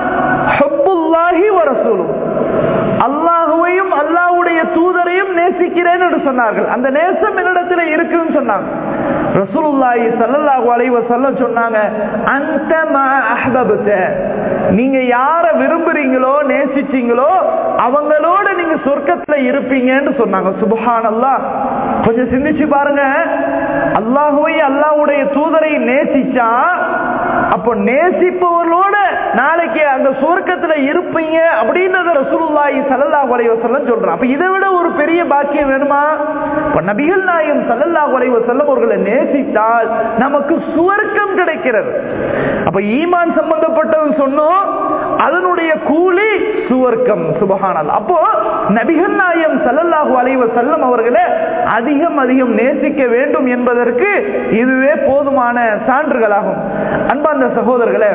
A: ஹப்புல்லாஹி வரசூலும் அல்லாஹுவையும் அல்லாஹ்வுடைய தூதரையும் நேசிக்க நேசிக்கிறேன் என்று சொன்னார்கள் அந்த நேசம் என்னிடத்துல இருக்குன்னு சொன்னாங்க ரசூலுல்லாஹி ஸல்லல்லாஹு அலைஹி வஸல்லம் சொன்னாங்க அந்த மா அஹ்பப்த நீங்க யார விரும்புறீங்களோ நேசிச்சீங்களோ அவங்களோட நீங்க சொர்க்கத்துல இருப்பீங்கன்னு சொன்னாங்க சுபஹானல்லாஹ் கொஞ்சம் சிந்திச்சு பாருங்க அல்லாஹுவை அல்லாஹ்வுடைய தூதரை நேசிச்சா அப்போ நேசிப்பவர்களோட நாளைக்கு அந்த சுவர்க்கத்துல இருப்பீங்க அப்படின்றத ரசூலுல்லாஹி ஸல்லல்லாஹு அலைஹி வஸல்லம் சொல்றான் அப்ப இதை விட ஒரு பெரிய பாக்கியம் வேணுமா இப்ப நபிகள் நாயம் ஸல்லல்லாஹு அலைஹி வஸல்லம் அவர்களை நேசித்தால் நமக்கு சுவர்க்கம் கிடைக்கிறது அப்ப ஈமான் சம்பந்தப்பட்டது சொன்னோம் அதனுடைய கூலி சுவர்க்கம் சுபஹானல்லாஹ் அப்போ நபிகள் நாயம் ஸல்லல்லாஹு அலைஹி வஸல்லம் அவர்களை அதிகம் அதிகம் நேசிக்க வேண்டும் என்பதற்கு இதுவே போதுமான சான்றுகளாகும் அன்பார்ந்த சகோதரர்களே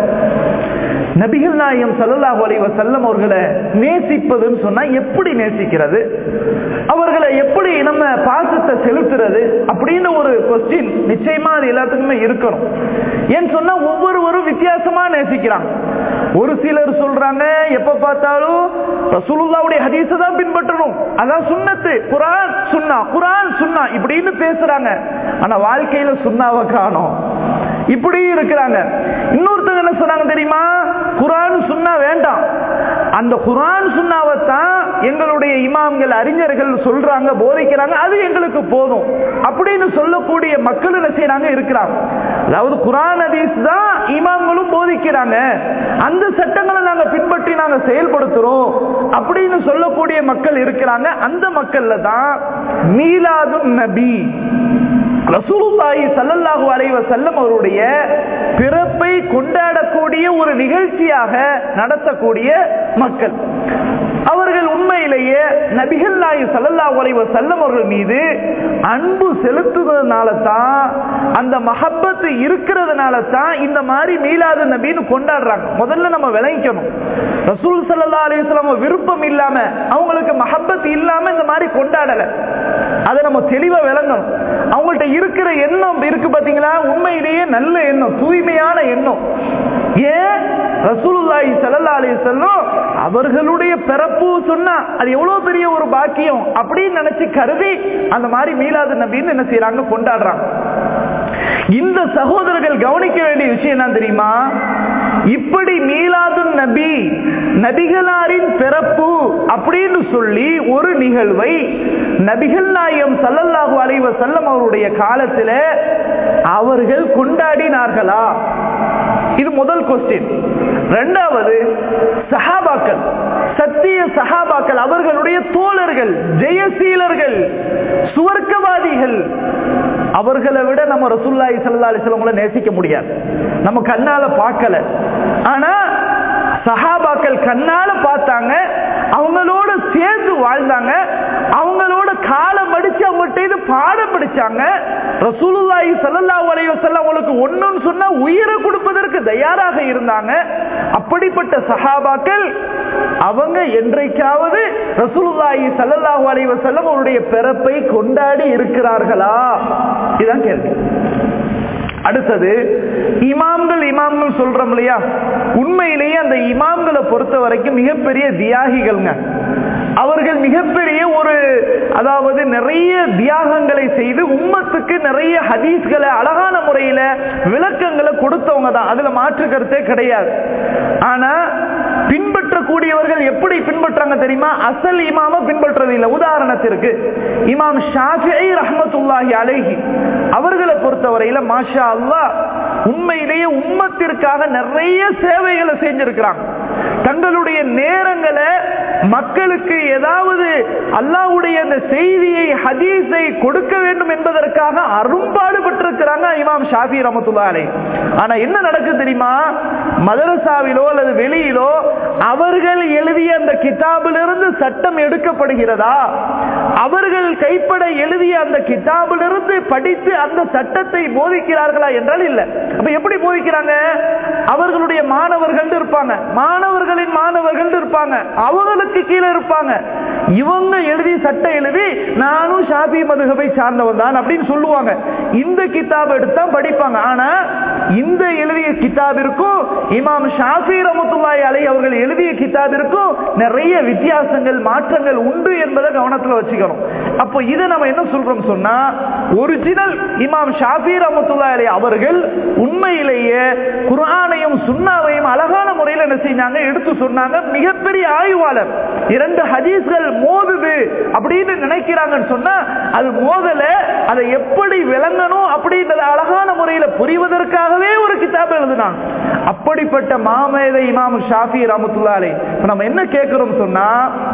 A: நபிகள் நாயம் சல்லல்லாஹு அலைஹி வஸல்லம் அவர்களை நேசிப்பதுன்னு சொன்னா எப்படி நேசிக்கிறது அவர்களை எப்படி நம்ம பாசத்தை செலுத்துறது அப்படின்னு ஒரு கொஸ்டின் நிச்சயமா அது எல்லாத்துக்குமே இருக்கணும் ஏன்னு சொன்னா ஒவ்வொருவரும் வித்தியாசமா நேசிக்கிறாங்க ஒரு சிலர் சொல்றாங்க எப்ப பார்த்தாலும் ரசூலுல்லாவுடைய ஹதீஸை தான் பின்பற்றணும் அதான் சுன்னத்து குரான் சுன்னா குரான் சுன்னா இப்படின்னு பேசுறாங்க ஆனா வாழ்க்கையில சுண்ணாவை காணும் இப்படி இருக்கிறாங்க இன்னொருத்தங்க என்ன சொன்னாங்க தெரியுமா குரான் சுன்னா வேண்டாம் அந்த குரான் சுண்ணாவைத்தான் எங்களுடைய இமாம்கள் அறிஞர்கள் சொல்றாங்க போதிக்கிறாங்க அது எங்களுக்கு போதும் அப்படின்னு சொல்லக்கூடிய மக்கள் என்ன செய்யறாங்க இருக்கிறாங்க அதாவது குரான் ஹதீஸ் தான் இமாம்களும் போதிக்கிறாங்க அந்த சட்டங்களை நாங்க பின்பற்றி நாங்க செயல்படுத்துறோம் அப்படின்னு சொல்லக்கூடிய மக்கள் இருக்கிறாங்க அந்த மக்கள்ல தான் மீலாது நபி ரசூலுல்லாஹி ஸல்லல்லாஹு அலைஹி வஸல்லம் அவருடைய பிறப்பை கொண்டாடக்கூடிய ஒரு நிகழ்ச்சியாக நடத்தக்கூடிய மக்கள் அவர்கள் உண்மையிலேயே நபிகள் நாயி ஸல்லல்லாஹு அலைஹி வஸல்லம் அவர்கள் மீது அன்பு செலுத்துவதனால தான் அந்த மஹப்பத்து இருக்கிறதுனால தான் இந்த மாதிரி மீலாது நபின்னு கொண்டாடுறாங்க முதல்ல நம்ம விளங்கிக்கணும் ரசூல் ஸல்லல்லாஹு அலைஹி வஸல்லம் விருப்பம் இல்லாம அவங்களுக்கு மஹப்பத் இல்லாம இந்த மாதிரி கொண்டாடல அதை நம்ம தெளிவா விளங்கணும் அவங்கள்ட்ட இருக்கிற எண்ணம் இருக்கு பாத்தீங்களா உண்மையிலேயே நல்ல எண்ணம் தூய்மையான எண்ணம் ஏன் ரசூலுல்லாஹி ஸல்லல்லாஹு அலைஹி வஸல்லம் அவர்களுடைய பிறப்பு சொன்னா அது எவ்வளவு பெரிய ஒரு பாக்கியம் அப்படின்னு நினைச்சு கருதி அந்த மாதிரி மீலாது நபின்னு என்ன செய்யறாங்க கொண்டாடுறாங்க இந்த சகோதரர்கள் கவனிக்க வேண்டிய விஷயம் என்ன தெரியுமா இப்படி மீலாது நபி நபிகளாரின் பிறப்பு அப்படின்னு சொல்லி ஒரு நிகழ்வை நபிகள் நாயம் சல்லல்லாஹு அலைஹி வஸல்லம் அவருடைய காலத்துல அவர்கள் கொண்டாடினார்களா இது முதல் கொஸ்டின் இரண்டாவது சஹாபாக்கள் சத்திய சஹாபாக்கள் அவர்களுடைய தோழர்கள் ஜெயசீலர்கள் சுவர்க்கவாதிகள் அவர்களை விட நம்ம ரசூல்லாய் சல்லா அலிஸ்லவங்களை நேசிக்க முடியாது நம்ம கண்ணால பார்க்கல ஆனா சஹாபாக்கள் கண்ணால பார்த்தாங்க அவங்களோட சேர்ந்து வாழ்ந்தாங்க அவங்களோட காலம் படிச்சு அவங்கள்ட்ட இது பாடம் படிச்சாங்க ரசூலுல்லாஹி ஸல்லல்லாஹு அலைஹி வஸல்லம் அவங்களுக்கு ஒண்ணுன்னு சொன்னா உயிரை கொடுப்பதற்கு தயாராக இருந்தாங்க அப்படிப்பட்ட சஹாபாக்கள் அவங்க என்றைக்காவது ரசூலுல்லாஹி ஸல்லல்லாஹு அலைஹி வஸல்லம் அவருடைய பிறப்பை கொண்டாடி இருக்கிறார்களா இதுதான் கேள்வி அடுத்தது இமாம்கள் இமாம்கள் சொல்றோம் இல்லையா உண்மையிலேயே அந்த இமாம்களை பொறுத்த வரைக்கும் மிகப்பெரிய தியாகிகள்ங்க அவர்கள் மிகப்பெரிய ஒரு அதாவது நிறைய தியாகங்களை செய்து உம்மத்துக்கு நிறைய ஹதீஸ்களை அழகான முறையில விளக்கங்களை கொடுத்தவங்க தான் அதுல மாற்று கருத்தே கிடையாது ஆனா பின்பற்றக்கூடியவர்கள் எப்படி பின்பற்றாங்க தெரியுமா அசல் இமாம பின்பற்றது இல்லை உதாரணத்திற்கு இமாம் ஷாஃபி ரஹமத்துல்லாஹி அலைஹி அவர்களை பொறுத்தவரையில மாஷா அல்லாஹ் உண்மையிலேயே உம்மத்திற்காக நிறைய சேவைகளை செஞ்சிருக்கிறாங்க தங்களுடைய நேரங்களை மக்களுக்கு ஏதாவது அல்லாவுடைய அந்த செய்தியை ஹதீஸை கொடுக்க வேண்டும் என்பதற்காக அரும்பாடு பெற்றிருக்கிறாங்க இமாம் ஷாஃபி ரமத்துல்லா அலை ஆனா என்ன நடக்குது தெரியுமா மதரசாவிலோ அல்லது வெளியிலோ அவர்கள் எழுதிய அந்த கிதாபிலிருந்து சட்டம் எடுக்கப்படுகிறதா அவர்கள் கைப்பட எழுதிய அந்த கிதாபிலிருந்து படித்து அந்த சட்டத்தை போதிக்கிறார்களா என்றால் இல்ல அப்ப எப்படி போதிக்கிறாங்க அவர்களுடைய மாணவர்கள் இருப்பாங்க மாணவர்களின் மாணவர்கள் இருப்பாங்க அவங்களுக்கு கீழே இருப்பாங்க இவங்க எழுதி சட்டம் எழுதி நானும் ஷாபி மதுகபை சார்ந்தவன் தான் அப்படின்னு சொல்லுவாங்க இந்த கிதாப் எடுத்தா படிப்பாங்க ஆனா இந்த எழுதிய கிதாபிற்கும் இமாம் ஷாஃபி ரமத்துல்லாய் அலை அவர்கள் எழுதிய கிதாபிற்கும் நிறைய வித்தியாசங்கள் மாற்றங்கள் உண்டு என்பதை கவனத்தில் வச்சுக்கணும் அப்போ இதை நம்ம என்ன சொல்றோம் சொன்னா ஒரிஜினல் இமாம் ஷாஃபி ரஹமத்துல்லா அலி அவர்கள் உண்மையிலேயே குர்ஆனையும் சுன்னாவையும் அழகான முறையில் என்ன செஞ்சாங்க எடுத்து சொன்னாங்க மிகப்பெரிய ஆய்வாளர் இரண்டு ஹதீஸ்கள் மோதுது அப்படின்னு நினைக்கிறாங்கன்னு சொன்னா அது மோதல அதை எப்படி விளங்கணும் அப்படின்றத அழகான முறையில் புரிவதற்காகவே ஒரு கிதாப் எழுதினாங்க அப்படிப்பட்ட மாமேதை இமாம் ஷாஃபி ரஹமத்துல்லாலே இப்ப நம்ம என்ன கேட்கிறோம் சொன்னா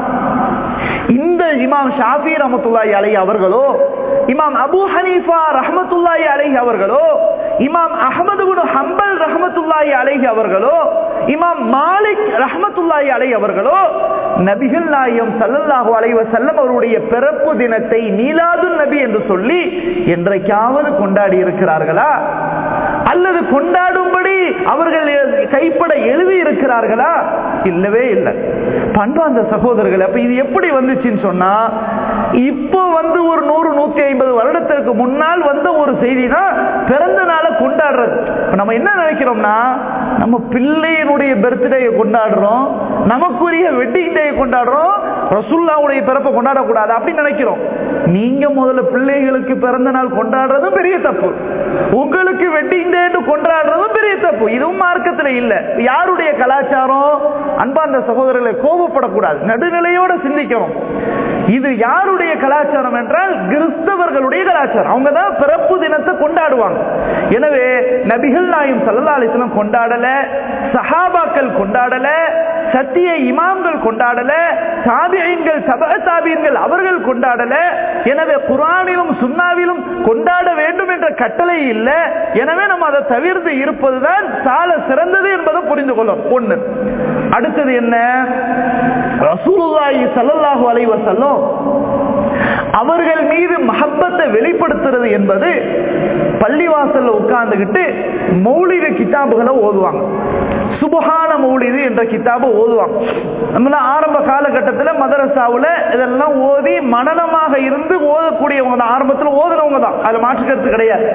A: இந்த இமாம் ஷாஃபி ரஹமத்துல்லாஹி அலை அவர்களோ இமாம் அபு ஹனீஃபா ரஹமத்துல்லாஹி அலைஹி அவர்களோ இமாம் அஹமது குடு ஹம்பல் ரஹமத்துல்லாஹி அலைஹி அவர்களோ இமாம் மாலிக் ரஹமத்துல்லாஹி அலைஹி அவர்களோ நபிகள் நாயம் சல்லல்லாஹு அலைஹி வஸல்லம் அவருடைய பிறப்பு தினத்தை நீலாதுன் நபி என்று சொல்லி என்றைக்காவது கொண்டாடி இருக்கிறார்களா அல்லது கொண்டாடும்படி அவர்கள் கைப்பட எழுதி இருக்கிறார்களா இல்லவே இல்லை பண்பாந்த சகோதரர்கள் அப்ப இது எப்படி வந்துச்சுன்னு சொன்னா இப்போ வந்து ஒரு நூறு நூத்தி ஐம்பது வருடத்திற்கு முன்னால் வந்த ஒரு செய்தி தான் பிறந்த நாளை கொண்டாடுறது நம்ம என்ன நினைக்கிறோம்னா நம்ம பிள்ளையினுடைய பர்த்டே கொண்டாடுறோம் நமக்குரிய வெட்டிங் டே கொண்டாடுறோம் ரசுல்லாவுடைய பிறப்பை கொண்டாடக்கூடாது அப்படின்னு நினைக்கிறோம் நீங்க முதல்ல பிள்ளைகளுக்கு பிறந்த நாள் கொண்டாடுறதும் பெரிய தப்பு உங்களுக்கு வெட்டிங் டே கொண்டாடுறதும் பெரிய தப்பு இதுவும் மார்க்கத்தில் இல்ல யாருடைய கலாச்சாரம் அன்பார்ந்த சகோதரர்களை கோபப்படக்கூடாது நடுநிலையோட சிந்திக்கணும் இது யாருடைய கலாச்சாரம் என்றால் கிறிஸ்தவர்களுடைய கலாச்சாரம் அவங்க தான் பிறப்பு தினத்தை கொண்டாடுவாங்க எனவே நபிகள் நாயும் சல்லா அலிஸ்லம் கொண்டாடல சஹாபாக்கள் கொண்டாடல சத்திய இமாம்கள் கொண்டாடல தாபியங்கள் சப தாபியங்கள் அவர்கள் கொண்டாடல எனவே குரானிலும் சுன்னாவிலும் கொண்டாட வேண்டும் என்ற கட்டளை இல்லை எனவே நம்ம அதை தவிர்த்து இருப்பதுதான் சால சிறந்தது என்பதை புரிந்து கொள்ளும் ஒண்ணு அடுத்தது என்ன ரசூலுல்லாஹி ஸல்லல்லாஹு அலைஹி வஸல்லம் அவர்கள் மீது மஹப்பத்தை வெளிப்படுத்துறது என்பது பள்ளிவாசல்ல உட்கார்ந்துகிட்டு மௌலிக கிதாபுகளை ஓதுவாங்க சுபஹான மௌலிது என்ற கிதாபை ஓதுவாங்க நம்மள ஆரம்ப காலகட்டத்தில் மதரசாவில் இதெல்லாம் ஓதி மனநமாக இருந்து ஓதக்கூடியவங்க தான் ஆரம்பத்தில் ஓதுனவங்க தான் அது மாற்றுக்கிறது கிடையாது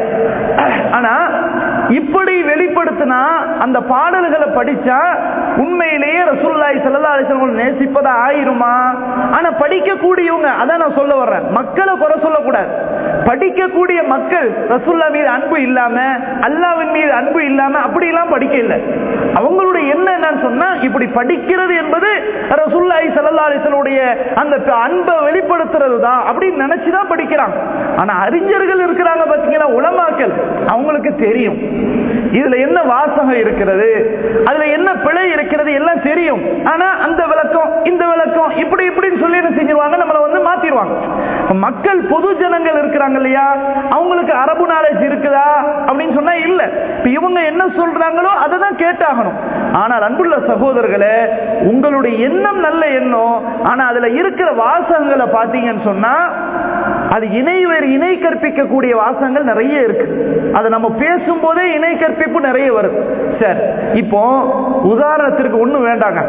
A: ஆனா இப்படி வெளிப்படுத்தினா அந்த பாடல்களை படிச்சா உண்மையிலேயே ரசூல்லாய் சல்லா அலிஸ்லாம் நேசிப்பதா ஆயிருமா ஆனா படிக்கக்கூடியவங்க அதான் நான் சொல்ல வர்றேன் மக்களை குறை சொல்லக்கூடாது படிக்கக்கூடிய மக்கள் ரசூல்லா மீது அன்பு இல்லாம அல்லாவின் மீது அன்பு இல்லாம அப்படி எல்லாம் படிக்க இல்லை அவங்களுடைய என்ன என்னன்னு சொன்னா இப்படி படிக்கிறது என்பது ரசூல்லாய் சல்லா அலிஸ்லனுடைய அந்த அன்பை வெளிப்படுத்துறது தான் அப்படின்னு நினைச்சுதான் படிக்கிறாங்க ஆனா அறிஞர்கள் இருக்கிறாங்க பாத்தீங்கன்னா உலமாக்கல் அவங்களுக்கு தெரியும் இதுல என்ன வாசகம் இருக்கிறது அதுல என்ன பிழை இருக்கிறது எல்லாம் தெரியும் ஆனா அந்த விளக்கம் இந்த விளக்கம் இப்படி இப்படின்னு சொல்லி என்ன செஞ்சிருவாங்க நம்மளை வந்து மாத்திடுவாங்க மக்கள் பொது ஜனங்கள் இருக்கிறாங்க இல்லையா அவங்களுக்கு அரபு நாலேஜ் இருக்குதா அப்படின்னு சொன்னா இல்ல இப்ப இவங்க என்ன சொல்றாங்களோ அதை தான் கேட்டாகணும் ஆனால் அன்புள்ள சகோதரர்களே உங்களுடைய எண்ணம் நல்ல எண்ணம் ஆனா அதுல இருக்கிற வாசகங்களை பாத்தீங்கன்னு சொன்னா அது இணை வேறு இணை கற்பிக்கக்கூடிய வாசகங்கள் நிறைய இருக்கு அதை நம்ம பேசும்போதே இணை கற்பிப்பு நிறைய வருது சரி இப்போ உதாரணத்திற்கு ஒண்ணும் வேண்டாங்க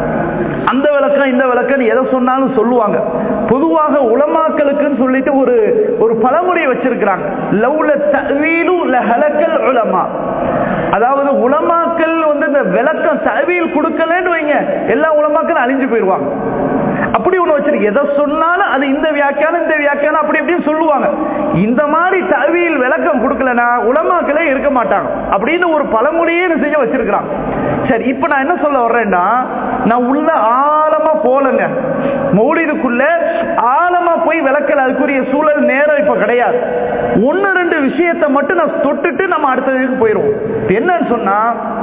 A: அந்த விளக்கம் இந்த விளக்கம் எதை சொன்னாலும் சொல்லுவாங்க பொதுவாக உலமாக்களுக்குன்னு சொல்லிட்டு ஒரு ஒரு பழமொழி வச்சிருக்கிறாங்க லவ்ல தவீலு லஹலக்கல் உலமா அதாவது உலமாக்கள் வந்து இந்த விளக்கம் தவீல் கொடுக்கலன்னு வைங்க எல்லா உலமாக்களும் அழிஞ்சு போயிடுவாங்க அப்படி ஒண்ணு வச்சிருக்கு எதை சொன்னாலும் அது இந்த வியாக்கியானம் இந்த வியாக்கியானம் அப்படி இப்படின்னு சொல்லுவாங்க இந்த மாதிரி தவியல் விளக்கம் கொடுக்கலனா உலமாக்களே இருக்க மாட்டாங்க அப்படின்னு ஒரு பழமொழியே செஞ்சு வச்சிருக்கிறான் சரி இப்ப நான் என்ன சொல்ல வர்றேன்னா நான் உள்ள ஆழமா போலங்க மௌலிதுக்குள்ள ஆழமா போய் விளக்கல அதுக்குரிய சூழல் நேரம் இப்ப கிடையாது ஒன்னு ரெண்டு விஷயத்தை மட்டும் நான் தொட்டுட்டு நம்ம அடுத்ததுக்கு போயிடுவோம் என்னன்னு சொன்னா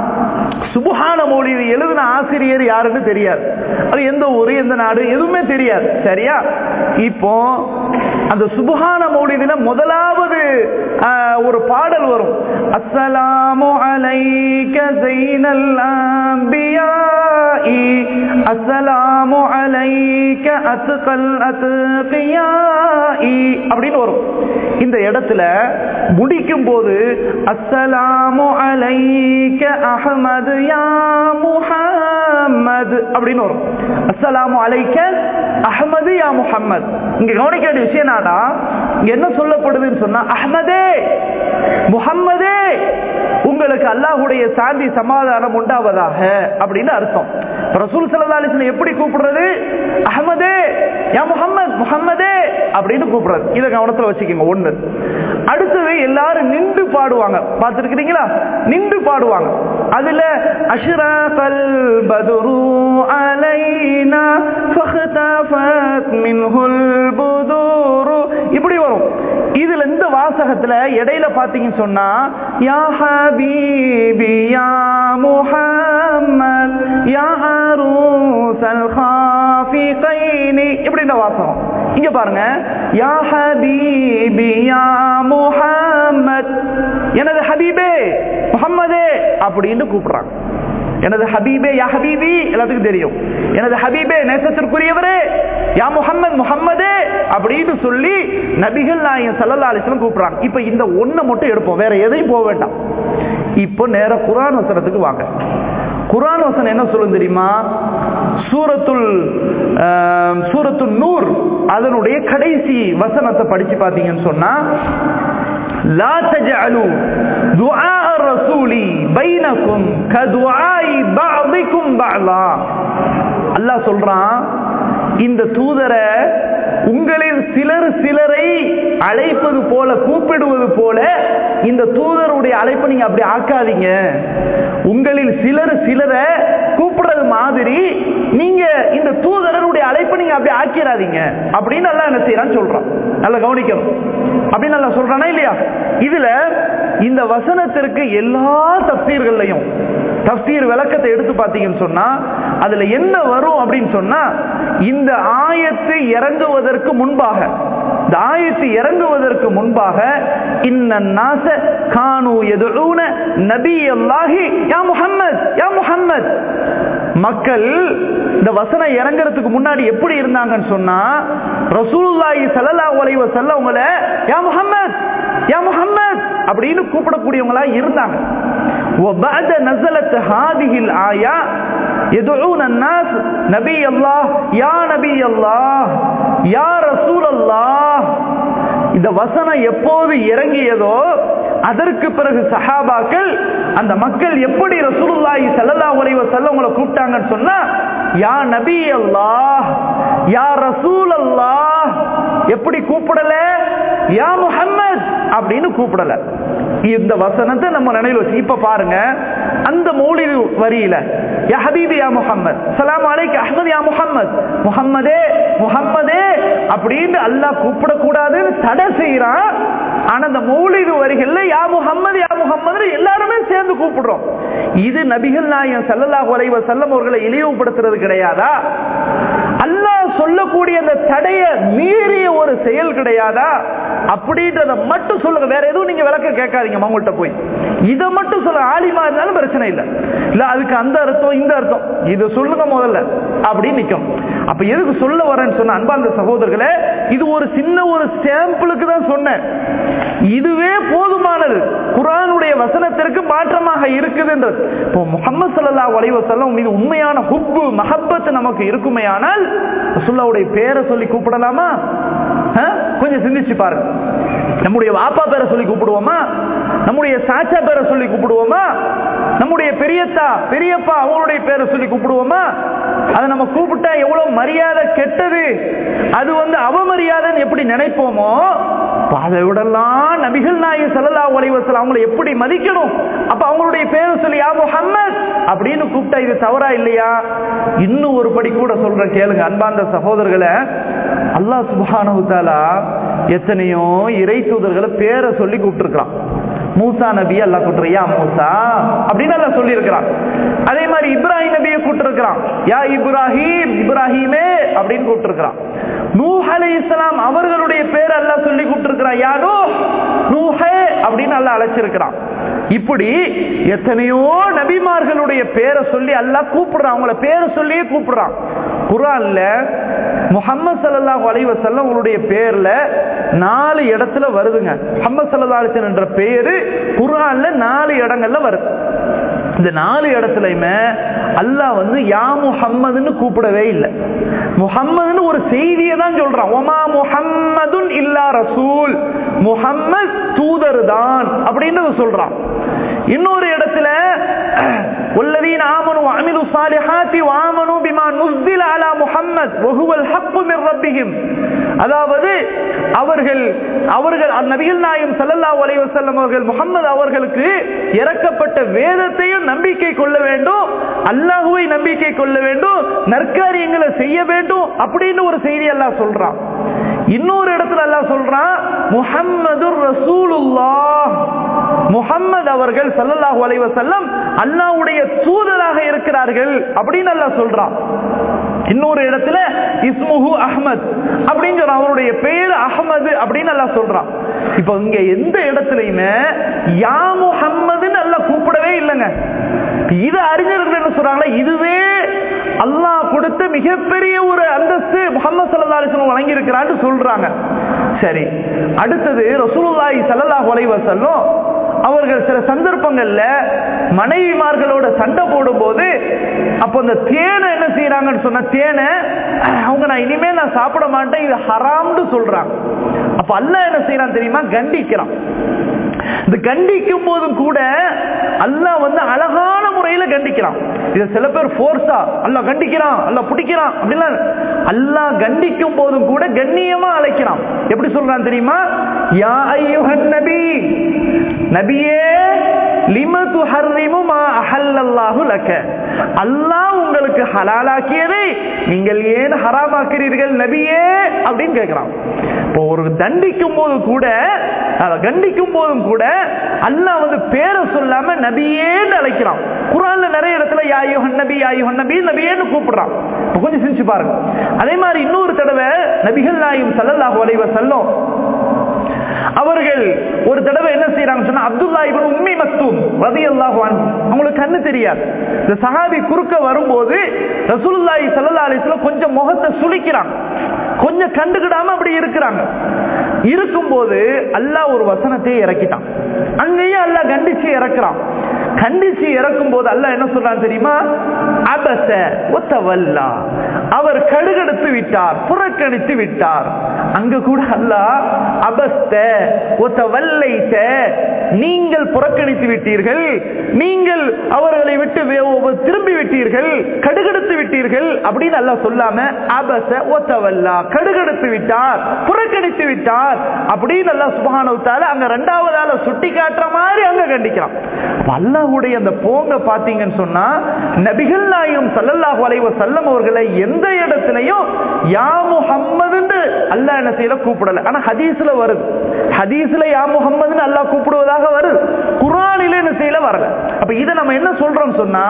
A: சுபஹான மௌலிது எழுதின ஆசிரியர் யாருன்னு தெரியாது அது எந்த ஊரு எந்த நாடு எதுவுமே தெரியாது சரியா இப்போ அந்த சுபஹான மௌலிதில முதலாவது ஒரு பாடல் வரும் அஸ்ஸலாமு அலைக்க ஜைனல் அம்பியாஇ அஸ்ஸலாமு அலைக்க அத்கல் அத்கியாஇ அப்படின்னு வரும் இந்த இடத்துல முடிக்கும் போது அஸ்ஸலாமு அலைக்க அஹமது யா முஹம்மது அப்படின்னு வரும் அஸ்ஸலாமு அலைக்க அஹமது யா முஹம்மது இங்க கவனிக்க வேண்டிய விஷயம் என்னடா இங்க என்ன சொல்லப்படுதுன்னு சொன்னா அஹமதே முஹம்மதே உங்களுக்கு அல்லாஹுடைய சாந்தி சமாதானம் உண்டாவதாக அப்படின்னு அர்த்தம் ரசூல் சல்லா அலிஸ்லாம் எப்படி கூப்பிடுறது அஹமதே யா முஹம்மது முஹம்மதே அப்படின்னு கூப்பிடுறது இதை கவனத்துல வச்சுக்கோங்க ஒண்ணு அடுத்தது எல்லாரும் நின்று பாடுவாங்க பார்த்துருக்கிறீங்களா நின்று பாடுவாங்க அதுல அஷ்ரகல் பதுரு அலைனா ஃபஹ்தஃபத் மின்ஹுல் புதூரு இப்படி வரும் இதுல இந்த வாசகத்துல இடையில பாத்தீங்கன்னு சொன்னா யா ஹபீபி யா முஹம்மத் யா அரூசல் காஃபிகைனி இப்படி இந்த வாசகம் இங்க பாருங்க யா ஹபீபி யா முஹம்மத் எனது ஹபீபே முஹம்மதே அப்படின்னு கூப்பிடுறாங்க எனது ஹபீபே யா ஹபீபி எல்லாத்துக்கும் தெரியும் எனது ஹபீபே நேசத்திற்குரியவரே யா முஹம்மது முஹம்மதே அப்படின்னு சொல்லி நபிகள் நாயகம் சல்லல்லா அலிஸ்லாம் கூப்பிடுறாங்க இப்ப இந்த ஒண்ணை மட்டும் எடுப்போம் வேற எதையும் போக வேண்டாம் இப்போ நேர குரான் வசனத்துக்கு வாங்க குரான் வசனம் என்ன சொல்லும் தெரியுமா சூரத்துல் சூரத்துல் நூர் அதனுடைய கடைசி வசனத்தை படிச்சு பாத்தீங்கன்னு சொன்னா لا تجعلوا دعاء الرسول بينكم كدعاء بعضكم بعضا அல்லாஹ் சொல்றான் இந்த தூதரை உங்களில் சிலர் சிலரை அழைப்பது போல கூப்பிடுவது போல இந்த தூதருடைய அழைப்பை நீங்க அப்படி ஆக்காதீங்க உங்களில் சிலர் சிலரை கூப்பிடுறது மாதிரி நீங்க இந்த தூதரருடைய அழைப்பை நீங்க அப்படி ஆக்கிடாதீங்க அப்படின்னு நல்லா என்ன செய்யறான்னு சொல்றான் நல்லா கவனிக்கணும் அப்படின்னு நல்லா சொல்றானா இல்லையா இதுல இந்த வசனத்திற்கு எல்லா தப்சீர்கள்லையும் தப்சீர் விளக்கத்தை எடுத்து பார்த்தீங்கன்னு சொன்னா அதுல என்ன வரும் அப்படின்னு சொன்னா இந்த ஆயத்து இறங்குவதற்கு முன்பாக இந்த ஆயத்து இறங்குவதற்கு முன்பாக இன்ன நாச கானு எதுன நபி அல்லாஹி யா முஹம்மத் யா முஹம்மத் மக்கள் இந்த வசனம் இறங்குறதுக்கு முன்னாடி எப்படி இருந்தாங்கன்னு சொன்னா ரசூலுல்லாஹி ஸல்லல்லாஹு அலைஹி வஸல்லம் அவங்கள யா முஹம்மத் யா முஹம்மத் அப்படின்னு கூப்பிடக்கூடியவங்களா இருந்தாங்க وبعد نزلت هذه الآية يدعون الناس نبي الله يا نبي الله يا رسول الله இந்த வசனம் எப்போது இறங்கியதோ அதற்கு பிறகு சஹாபாக்கள் அந்த மக்கள் எப்படி ரசூலுல்லாஹி ஸல்லல்லாஹு அலைஹி வஸல்லம் உங்களை கூப்பிட்டாங்கன்னு சொன்னா யா நபி அல்லாஹ் யா ரசூல் அல்லாஹ் எப்படி கூப்பிடல யா முஹம்மத் அப்படின்னு கூப்பிடல இந்த வசனத்தை நம்ம நினைவில் வச்சு இப்ப பாருங்க அந்த மௌலிது வரியில யா ஹபீபி யா முஹம்மத் சலாம் அலைக்கு அஹ்மத் யா முஹம்மத் முஹம்மதே முஹம்மதே அப்படின்னு அல்லாஹ் கூப்பிடக்கூடாதுன்னு தடை செய்யறான் ஆனா அந்த மௌலிது வரிகள்ல யா முஹம்மது யா முஹம்மது எல்லாருமே சேர்ந்து கூப்பிடுறோம் இது நபிகள் நாயகம் சல்லல்லாஹு அலைஹி வஸல்லம் அவர்களை இழிவுபடுத்துறது கிடையாதா அல்லாஹ் சொல்லக்கூடிய அந்த தடைய மீறிய ஒரு செயல் கிடையாதா அப்படின்றத மட்டும் சொல்லுங்க வேற எதுவும் நீங்க விளக்க கேட்காதீங்க அவங்கள்ட்ட போய் இதை மட்டும் சொல்ல ஆலிமா இருந்தாலும் பிரச்சனை இல்லை இல்ல அதுக்கு அந்த அர்த்தம் இந்த அர்த்தம் இதை சொல்லுங்க முதல்ல அப்படின்னு நிக்கும் அப்ப எதுக்கு சொல்ல வரேன்னு சொன்ன அன்பார்ந்த சகோதரர்களே இது ஒரு சின்ன ஒரு சாம்பிளுக்கு தான் சொன்னேன் இதுவே போதுமானது குரானுடைய வசனத்திற்கு மாற்றமாக இருக்குதுன்றது இப்போ முகமது சல்லா வலைவசல்லம் மீது உண்மையான ஹுப்பு மஹப்பத்து நமக்கு இருக்குமே ஆனால் ரசுல்லாவுடைய பேரை சொல்லி கூப்பிடலாமா கொஞ்சம் சிந்திச்சு பாருங்க நம்முடைய வாப்பா பேரை சொல்லி கூப்பிடுவோமா நம்முடைய சாச்சா பேரை சொல்லி கூப்பிடுவோமா நம்முடைய பெரியத்தா பெரியப்பா அவங்களுடைய பேரை சொல்லி கூப்பிடுவோமா அதை நம்ம கூப்பிட்டா எவ்வளவு மரியாதை கெட்டது அது வந்து அவமரியாதைன்னு எப்படி நினைப்போமோ அதை விடலாம் நபிகள் நாயி சல்லா உலைவசல் அவங்களை எப்படி மதிக்கணும் அப்ப அவங்களுடைய பேரை சொல்லி யா முஹம்மத் அப்படின்னு கூப்பிட்டா இது தவறா இல்லையா இன்னும் ஒரு படி கூட சொல்ற கேளுங்க அன்பார்ந்த சகோதரர்களை அல்லாஹ் சுபானு தாலா எத்தனையோ இறை தூதர்களை பேரை சொல்லி கூப்பிட்டுருக்கான் மூசா நபி அல்லா கூட்டுறியா மூசா அப்படின்னு அல்லா சொல்லி இருக்கிறான் அதே மாதிரி இப்ராஹிம் நபியை கூப்பிட்டு யா இப்ராஹிம் இப்ராஹிமே அப்படின்னு கூப்பிட்டு நூஹ் அலை இஸ்லாம் அவர்களுடைய பேர் அல்லா சொல்லி கூப்பிட்டு யாரோ நூஹே அப்படின்னு அல்லா அழைச்சிருக்கிறான் இப்படி எத்தனையோ நபிமார்களுடைய பேரை சொல்லி அல்லாஹ் கூப்பிடுறான் அவங்கள பேரை சொல்லியே கூப்பிடுறான் குரான்ல முகமது சல்லாஹ் அலைவசல்லம் உங்களுடைய பேர்ல நாலு இடத்துல வருதுங்க முகமது சல்லா அலிசன் என்ற பேரு குரான்ல நாலு இடங்கள்ல வருது இந்த நாலு இடத்துலயுமே அல்லாஹ் வந்து யா முஹம்மதுன்னு கூப்பிடவே இல்லை முஹம்மதுன்னு ஒரு செய்தியை தான் சொல்றான் ஒமா முஹம்மதுன் இல்லா ரசூல் முஹம்மத் தூதர் தான் அப்படின்னு சொல்றான் இன்னொரு இடத்துல والذين آمنوا وعملوا الصالحات وآمنوا بما نزل على محمد முஹம்மத் வஹுவல் ஹக்கு மிர் ரப்பிஹிம் அதாவது அவர்கள் அவர்கள் நபிகள் நாயம் ஸல்லல்லாஹு அலைஹி வஸல்லம் அவர்கள் முஹம்மது அவர்களுக்கு இறக்கப்பட்ட வேதத்தையும் நம்பிக்கை கொள்ள வேண்டும் அல்லாஹுவை நம்பிக்கை கொள்ள வேண்டும் நற்காரியங்களை செய்ய வேண்டும் அப்படின்னு ஒரு செய்தி அல்லாஹ் சொல்றான் இன்னொரு இடத்துல அல்லாஹ் சொல்றான் முஹம்மது ரசூலுல்லாஹ் முஹம்மது அவர்கள் ஸல்லல்லாஹு அலைஹி வஸல்லம் அல்லாஹ்வுடைய தூதராக இருக்கிறார்கள் அப்படின்னு அல்லாஹ் சொல்றான் இன்னொரு இடத்துல இஸ்முஹு அஹ்மத் அப்படின்னு சொல்றான் அவருடைய பேர் அஹ்மது அப்படின்னு அல்லாஹ் சொல்றான் இப்போ இங்க எந்த இடத்துலயுமே யா முஹம்மதுன்னு அல்லாஹ் கூப்பிடவே இல்லைங்க இது அறிஞர்கள் என்ன சொல்றாங்களா இதுவே அல்லாஹ் கொடுத்த மிகப்பெரிய ஒரு அந்தஸ்து முகமது சல்லா அலிஸ்லம் வழங்கி இருக்கிறான்னு சொல்றாங்க சரி அடுத்தது ரசூலுல்லாஹி ஸல்லல்லாஹு அலைஹி வஸல்லம் அவர்கள் சில சந்தர்ப்பங்கள்ல மனைவிமார்களோட சண்டை போடும்போது அப்போ அந்த தேனை என்ன செய்யறாங்கன்னு சொன்ன தேனை அவங்க நான் இனிமே நான் சாப்பிட மாட்டேன் இது ஹராம்னு சொல்றாங்க அப்ப அல்லாஹ் என்ன செய்யறான் தெரியுமா கண்டிக்கிறான் இந்த கண்டிக்கும் போதும் கூட அல்லாஹ் வந்து அழகான முறையில கண்டிக்கிறான் இத சில பேர் போர்ஸா அல்லாஹ் கண்டிக்கிறான் அல்லாஹ் பிடிக்கிறான் அப்படிலாம் அல்லாஹ் கண்டிக்கும் போதும் கூட கண்ணியமா அழைக்கிறான் எப்படி சொல்றான் தெரியுமா யா ஐயுஹன் நபி நபியே லிம துஹர்ரிமு மா அஹல்லல்லாஹு லக அல்லாஹ் உங்களுக்கு ஹலாலாக்கியதை நீங்கள் ஏன் ஹராமாக்கிறீர்கள் நபியே அப்படின்னு கேட்கிறான் இப்போ ஒரு தண்டிக்கும் போது கூட அதை கண்டிக்கும் போதும் கூட அல்லாஹ் வந்து பேரை சொல்லாம நபியேன்னு அழைக்கிறான் குரான்ல நிறைய இடத்துல யாயுஹன் நபி யாயுஹன் நபி நபியேன்னு கூப்பிடுறான் இப்போ கொஞ்சம் சிரிச்சு பாருங்க அதே மாதிரி இன்னொரு தடவை நபிகள் நாயும் சல்லல்லாஹு அலைஹி வஸல்லம் அவர்கள் ஒரு தடவை என்ன செய்யறாங்க சொன்னா அப்துல்லா இவன் உண்மை மக்தூம் ரதி அல்லாஹ் அவங்களுக்கு கண்ணு தெரியாது இந்த சஹாபி குறுக்க வரும்போது ரசூலுல்லாஹி ஸல்லல்லாஹு அலைஹி வஸல்லம் கொஞ்சம் முகத்தை சுளிக்கிறாங்க கொஞ்சம் கண்டுக்கிடாம அப்படி இருக்கிறாங்க இருக்கும்போது அல்லாஹ் ஒரு வசனத்தை இறக்கிட்டான் அங்கேயே அல்லாஹ் கண்டிச்சு இறக்குறான் கண்டிச்சு இறக்கும் போது அல்லாஹ் என்ன சொல்றான் தெரியுமா அபச ஒத்தவல்லா அவர் கடுகெடுத்து விட்டார் புறக்கணித்து விட்டார் அங்க கூட அல்லாஹ் அபஸ்த ஒத்தவல்லைத்த நீங்கள் புறக்கணித்து விட்டீர்கள் நீங்கள் அவர்களை விட்டு வே- திரும்பி விட்டீர்கள் கடுகெடுத்து விட்டீர்கள் அப்படின்னு அல்லாஹ் சொல்லாம அபச ஒத்தவல்லா கடுகெடுத்து விட்டார் புறக்கணித்து விட்டார் அப்படின்னு அல்லாஹ் சுபஹானஹு தஆலா அங்க ரெண்டாவதால சுட்டி காட்டுற மாதிரி அங்க கண்டிக்கிறான் அப்ப அல்லாஹ்வுடைய அந்த போங்க பாத்தீங்கன்னு சொன்னா நபிகள் நாயகம் ஸல்லல்லாஹு அலைஹி வஸல்லம் அவர்களை எந்த இடத்துலயும் யா முஹம்மதுன்னு அல்லாஹ் என்ன செய்யல கூப்பிடல ஆனா ஹதீஸ்ல வருது ஹதீஸ்ல யா முஹம்மதுன்னு அல்லாஹ் கூப்பிடுவதாக வருது குர்ஆனில என்ன செய்யல வரல அப்ப இதை நம்ம என்ன சொல்றோம் சொன்னா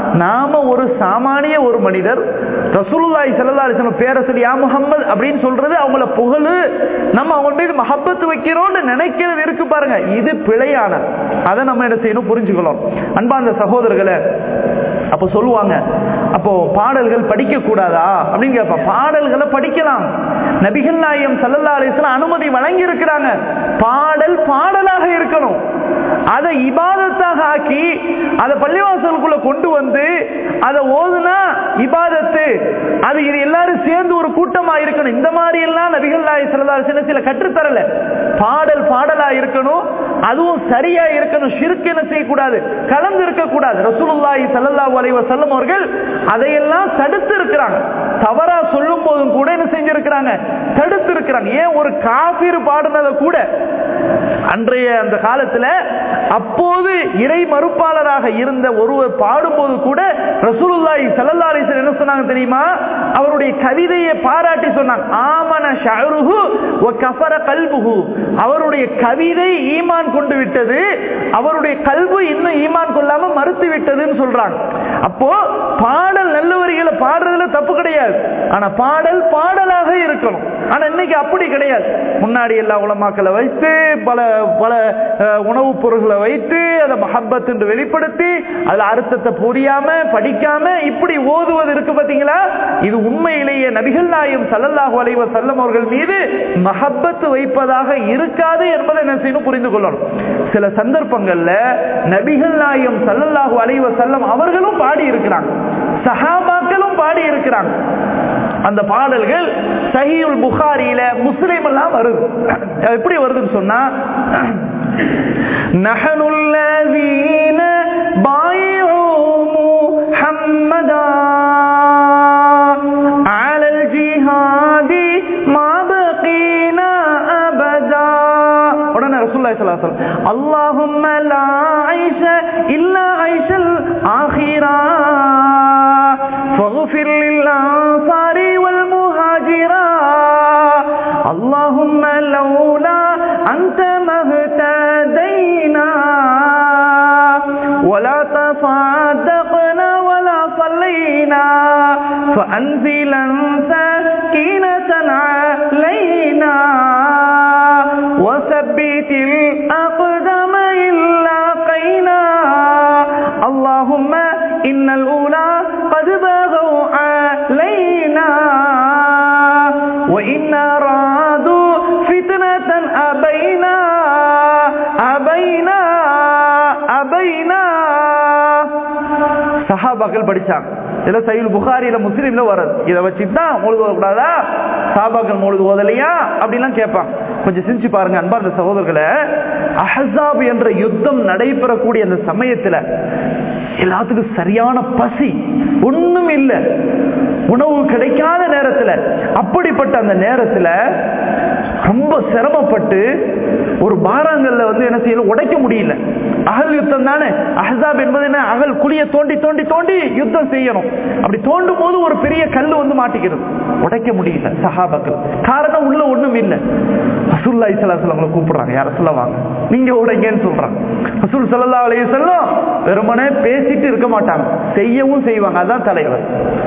A: நாம ஒரு சாமானிய ஒரு மனிதர் ரசூலுல்லாஹி ஸல்லல்லாஹு அலைஹி வஸல்லம் பேரை சொல்லி யா முஹம்மது அப்படின்னு சொல்றது அவங்கள புகழு நம்ம அவங்க மீது மஹப்பத்து வைக்கிறோம்னு நினைக்கிறது இருக்கு பாருங்க இது பிழையான அதை நம்ம என்ன செய்யணும் புரிஞ்சுக்கணும் அன்பார்ந்த சகோதரர்களை அப்ப சொல்லுவாங்க அப்போ பாடல்கள் படிக்க கூடாதா அப்படின்னு கேட்பா பாடல்களை படிக்கலாம் நபிகள் நாயம் சல்லல்லா அலிஸ்லாம் அனுமதி வழங்கி இருக்கிறாங்க பாடல் பாடலாக இருக்கணும் அதை இபாதத்தாக ஆக்கி அதை பள்ளிவாசலுக்குள்ள கொண்டு வந்து அதை ஓதுனா இபாதத்து அது இது எல்லாரும் சேர்ந்து ஒரு கூட்டமா இருக்கணும் இந்த மாதிரி எல்லாம் நபிகள் நாய சல்லா அலிஸ்லாம் சில கற்றுத்தரல பாடல் பாடலா இருக்கணும் அதுவும் சரியா இருக்கணும் ஷிர்க் என்ன செய்யக்கூடாது கலந்து இருக்க கூடாது ரசூலுல்லாஹி ஸல்லல்லாஹு அலைஹி வஸல்லம் அவர்கள் அதையெல்லாம் தடுத்து இருக்கிறாங்க தவறா சொல்லும் போதும் கூட என்ன செஞ்சிருக்கிறாங்க தடுத்து இருக்கிறாங்க ஏன் ஒரு காபீர் பாடுனதை கூட அன்றைய அந்த காலத்துல அப்போது இறை மறுப்பாளராக இருந்த ஒருவர் பாடும்போது கூட ரசூலுல்லாஹி ஸல்லல்லாஹு அலைஹி வஸல்லம் என்ன சொன்னாங்க தெரியுமா அவருடைய கவிதையை பாராட்டி சொன்னாங்க ஆமன ஷஅருஹு வ கஃபர கல்புஹு அவருடைய கவிதை ஈமான் கொண்டு விட்டது அவருடைய கல்பு இன்னும் ஈமான் கொள்ளாம மறுத்து விட்டதுன்னு சொல்றாங்க அப்போ பாடல் நல்ல வரிகளை பாடுறதுல தப்பு கிடையாது ஆனா பாடல் பாடலாக இருக்கணும் ஆனா இன்னைக்கு அப்படி கிடையாது முன்னாடி எல்லா உலமாக்களை வைத்து பல பல அஹ், உணவுப் பொருட்களை வைத்து அதை மஹப்பத் என்று வெளிப்படுத்தி அதுல அர்த்தத்தை புரியாம படிக்காம இப்படி ஓதுவது இருக்கு பாத்தீங்களா இது உண்மையிலேயே நபிகள் நாயம் சல்லல்லாஹு அலைஹி வஸல்லம் அவர்கள் மீது மஹப்பத் வைப்பதாக இருக்காது என்பதை என்ன செய்யணும் புரிந்து கொள்ளணும் சில சந்தர்ப்பங்கள்ல நபிகள் நாயம் சல்லல்லாஹு அலைஹி வஸல்லம் அவர்களும் பாடி இருக்கிறாங்க சஹாபாக்களும் பாடி இருக்கிறாங்க அந்த பாடல்கள் சஹீல் புகாரியில முஸ்லிம் எல்லாம் வருது எப்படி வருதுன்னு சொன்னா نحن الذين بايعوا محمدا على ஸல்லல்லாஹு அல்லாஹும்ம லா ஐஷ இல்லா ஐஷல் ஆஹிரா فاغفر للأنصار والمهاجرا اللهم لولا أنت ما اهتدينا ولا تصدقنا ولا صلينا فأنزلا سكينة علينا وثبت الأقدم إلا قينا اللهم إن الأولى قد بغوا علينا وإن أرادوا فتنة أبينا أبينا أبينا சஹாபாக்கள் படிச்சாங்க இதுல சைல் புகாரில முஸ்லீம்ல வர்றது இதை வச்சுட்டு தான் முழுது ஓதக்கூடாதா சஹாபாக்கள் முழுது ஓதலையா அப்படிலாம் கேட்பாங்க கொஞ்சம் சிரிச்சு பாருங்க அன்பார்ந்த சகோதரர்களை அஹசாப் என்ற யுத்தம் நடைபெறக்கூடிய அந்த சமயத்துல எல்லாத்துக்கும் சரியான பசி ஒண்ணும் இல்லை உணவு கிடைக்காத நேரத்துல அப்படிப்பட்ட அந்த நேரத்துல ரொம்ப சிரமப்பட்டு ஒரு பாறாங்கல்ல வந்து என்ன செய்யணும் உடைக்க முடியல அகல் யுத்தம் தானே அஹசாப் என்பது என்ன அகல் குழிய தோண்டி தோண்டி தோண்டி யுத்தம் செய்யணும் அப்படி தோண்டும் போது ஒரு பெரிய கல் வந்து மாட்டிக்கிறது உடைக்க முடியல சஹாபாக்கள் காரணம் உள்ள ஒண்ணும் இல்லை ரசூல்லா இஸ்லாசல் அவங்களை கூப்பிடுறாங்க யார சொல்ல வாங்க நீங்க உடைங்கன்னு சொல்றாங்க ரசூல் சல்லா அலைய செல்லும் வெறுமனே பேசிட்டு இருக்க மாட்டாங்க செய்யவும் செய்வாங்க அதான் தலைவர்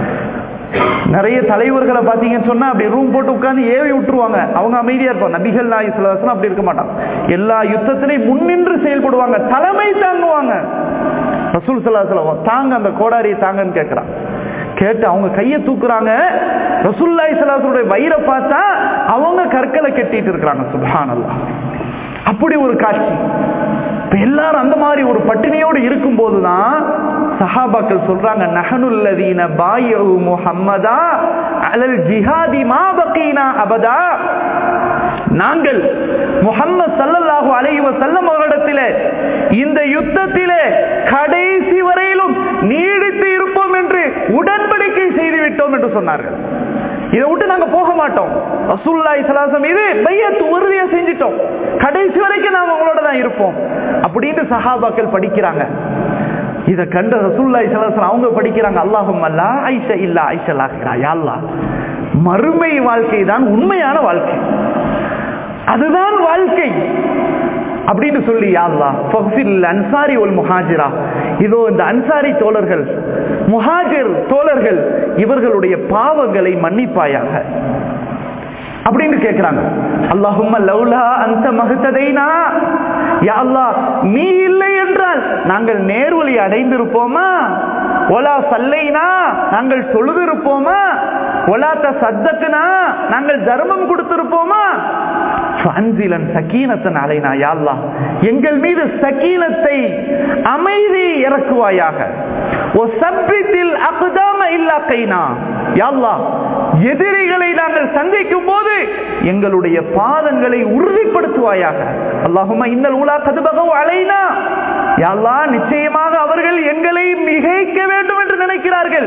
A: நிறைய தலைவர்களை பாத்தீங்கன்னு சொன்னா அப்படி ரூம் போட்டு உட்கார்ந்து ஏவி விட்டுருவாங்க அவங்க அமைதியா இருப்பாங்க நபிகள் நாய் சிலவசனம் அப்படி இருக்க மாட்டாங்க எல்லா யுத்தத்திலையும் முன்னின்று செயல்படுவாங்க தலைமை தாங்குவாங்க ரசூல் சல்லாஹ் தாங்க அந்த கோடாரியை தாங்கன்னு கேட்கிறான் கேட்டு அவங்க கையை தூக்குறாங்க ரசூல்லாய் சலாசனுடைய வயிறை பார்த்தா அவங்க கற்களை கட்டிட்டு இருக்கிறாங்க சுபானல்லா அப்படி ஒரு காட்சி இப்ப எல்லாரும் அந்த மாதிரி ஒரு பட்டினியோடு இருக்கும் போதுதான் சஹாபாக்கள் சொல்றாங்க நஹனுல்லதீன பாயு முஹம்மதா அலல் ஜிஹாதி மா பக்கீனா அபதா நாங்கள் முகம்மது சல்லல்லாஹு அலைஹி வஸல்லம் அவர்களிடத்திலே இந்த யுத்தத்திலே கடைசி வரையிலும் நீடித்து இருப்போம் என்று உடன்படிக்கை செய்து விட்டோம் என்று சொன்னார்கள் இதை விட்டு நாங்க போக மாட்டோம் ரசூல்லாய் சலாசம் இது பையத்து உறுதியா செஞ்சிட்டோம் கடைசி வரைக்கும் நாங்க உங்களோட தான் இருப்போம் அப்படின்னு சஹாபாக்கள் படிக்கிறாங்க இத கண்ட ரசூல்லாய் சலாசம் அவங்க படிக்கிறாங்க அல்லாஹும் அல்லா ஐஷா இல்லா ஐஷா லாஹிரா யாழ்லா மறுமை வாழ்க்கை தான் உண்மையான வாழ்க்கை அதுதான் வாழ்க்கை அப்படின்னு சொல்லி யாழ்லா ஃபக்ஃபில் அன்சாரி ஒல் முஹாஜிரா இதோ இந்த அன்சாரி தோழர்கள் முஹாஜிர் தோழர்கள் இவர்களுடைய பாவங்களை மன்னிப்பாயாக அப்படின்னு கேட்கிறாங்க அல்லாஹும்ம லவ்லா அந்த மகத்ததைனா யா அல்லாஹ் நீ இல்லை என்றால் நாங்கள் நேர்வழி அடைந்திருப்போமா ஒலா சல்லைனா நாங்கள் தொழுதிருப்போமா ஒலாத்த சத்தக்குனா நாங்கள் தர்மம் கொடுத்திருப்போமா அன்சிலன் சக்கீனத்தன் அலைனா யாழ்லா எங்கள் மீது சக்கீனத்தை அமைதி இறக்குவாயாக ஓ சப்பித்தில் அகுதாம இல்லா கைனா யாழ்லா எதிரிகளை நாங்கள் சந்திக்கும் போது எங்களுடைய பாதங்களை உறுதிப்படுத்துவாயாக அல்லாஹுமா இன்னல் உலா கதுபகம் அலைனா யாழ்லா நிச்சயமாக அவர்கள் எங்களை மிகைக்க வேண்டும் என்று நினைக்கிறார்கள்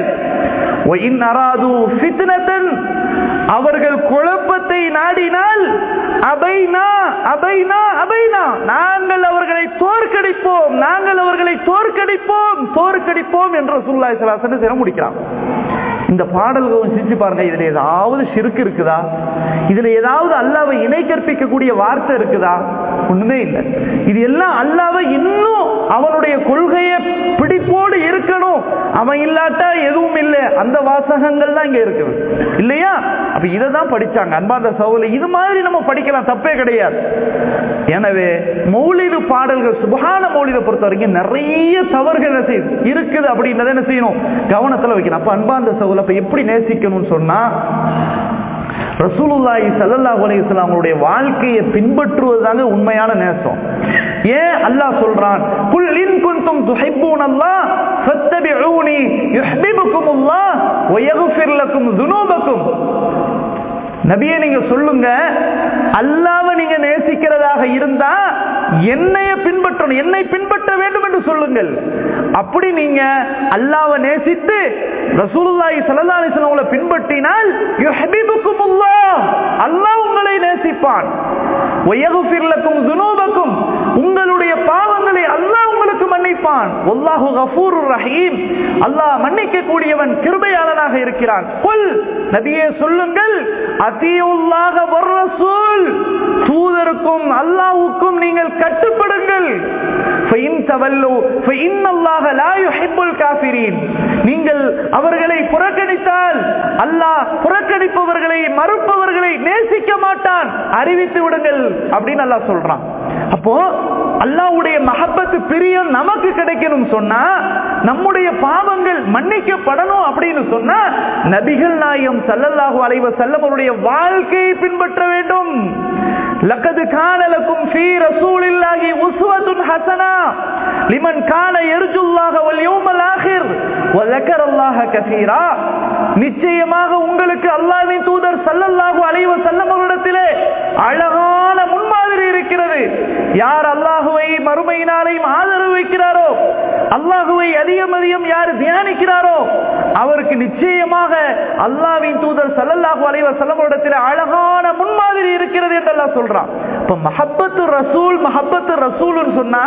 A: அவர்கள் குழப்பத்தை நாடினால் அபைனா அபைனா அபைனா நாங்கள் அவர்களை தோற்கடிப்போம் நாங்கள் அவர்களை தோற்கடிப்போம் தோற்கடிப்போம் என்ற சுல்லாய் சலாசன் சிற முடிக்கிறான் இந்த பாடல்கள் சிரிச்சு பாருங்க இதுல ஏதாவது சிறுக்கு இருக்குதா இதுல ஏதாவது அல்லாவை இணை கற்பிக்கக்கூடிய வார்த்தை இருக்குதா ஒண்ணுமே இல்லை இது எல்லாம் அல்லாவை இன்னும் அவனுடைய கொள்கையை பிடிப்போடு இருக்கணும் அவன் இல்லாட்டா எதுவும் இல்லை அந்த வாசகங்கள் தான் இங்க இருக்குது இல்லையா அப்ப இதை தான் படிச்சாங்க அன்பாந்த சவுல இது மாதிரி நம்ம படிக்கலாம் தப்பே கிடையாது எனவே மௌலிது பாடல்கள் சுபகான மௌலிதை பொறுத்த வரைக்கும் நிறைய தவறுகள் என்ன செய்யுது இருக்குது அப்படின்றத என்ன செய்யணும் கவனத்துல வைக்கணும் அப்ப அன்பாந்த சவுல அப்ப எப்படி நேசிக்கணும்னு சொன்னா ரசூலுல்லாஹி ஸல்லல்லாஹு அலைஹி வஸல்லம் அவருடைய வாழ்க்கையை பின்பற்றுவதுதாங்க உண்மையான நேசம் ஏன் அல்லாஹ் சொல்றான் குல் இன் குன்தும் துஹிப்பூனல்லாஹ் ஃபத்தபிஊனி யுஹிப்புக்குமுல்லாஹ் வ யக்ஃபிர் லக்கும் ذுனூபக்கும் நபியே நீங்க சொல்லுங்க அல்லாவை நீங்க நேசிக்கிறதாக இருந்தா என்னைய பின்பற்றணும் என்னை பின்பற்ற வேண்டும் என்று சொல்லுங்கள் அப்படி நீங்க அல்லாவை நேசித்து ரசூலுல்லாஹி ஸல்லல்லாஹு அலைஹி வஸல்லம் உங்களை பின்பற்றினால் யுஹிப்புக்குமுல்லாஹ் அல்லாஹ் உங்களை நேசிப்பான் வயகுஃபிர் லக்கும் ذுனூபக்கும் உங்களுடைய பாவங்களை அல்லாஹ் உங்களுக்கு மன்னிப்பான் அல்லாஹு கஃபூர் ரஹீம் அல்லாஹ் மன்னிக்க கூடியவன் கிருபையாளனாக இருக்கிறான் கொல் நபியே சொல்லுங்கள் அதியுல்லாக ரசூல் தூதருக்கும் அல்லாஹ்வுக்கும் நீங்கள் கட்டுப்படுங்கள் فإن تولوا فإن الله لا يحب الكافرين நீங்கள் அவர்களை புறக்கணித்தால் அல்லாஹ் புறக்கணிப்பவர்களை மறுப்பவர்களை நேசிக்க மாட்டான் அறிவித்து விடுங்கள் அப்படின்னு அல்லாஹ் சொல்றான் அப்போ அல்லாஹ்வுடைய மஹப்பத்து பிரியம் நமக்கு கிடைக்கணும் சொன்னா நம்முடைய பாவங்கள் மன்னிக்கப்படணும் அப்படின்னு சொன்னா நபிகள் நாயம் சல்லல்லாஹு அலைஹி வஸல்லம் அவருடைய வாழ்க்கையை பின்பற்ற வேண்டும் لقد كان لكم في رسول الله أسوة حسنة لمن كان يرجو الله واليوم الآخر وذكر الله كثيرا நிச்சயமாக உங்களுக்கு அல்லாஹ்வின் தூதர் சல்லல்லாஹு அலைஹி வஸல்லம் அவரிடத்திலே அழகான முன்மாதிரி இருக்கிறது யார் அல்லாஹுவை மறுமை நாளையும் ஆதரவு வைக்கிறாரோ அல்லாஹுவை அதிகம் அதிகம் யார் தியானிக்கிறாரோ அவருக்கு நிச்சயமாக அல்லாஹ்வின் தூதர் சல்லல்லாஹு அலைஹி வஸல்லம் அவரிடத்திலே அழகான முன்மாதிரி இருக்கிறது என்று அல்லாஹ் சொல்றான் இப்ப மஹப்பத்து ரசூல் மஹப்பத்து ரசூல்னு சொன்னா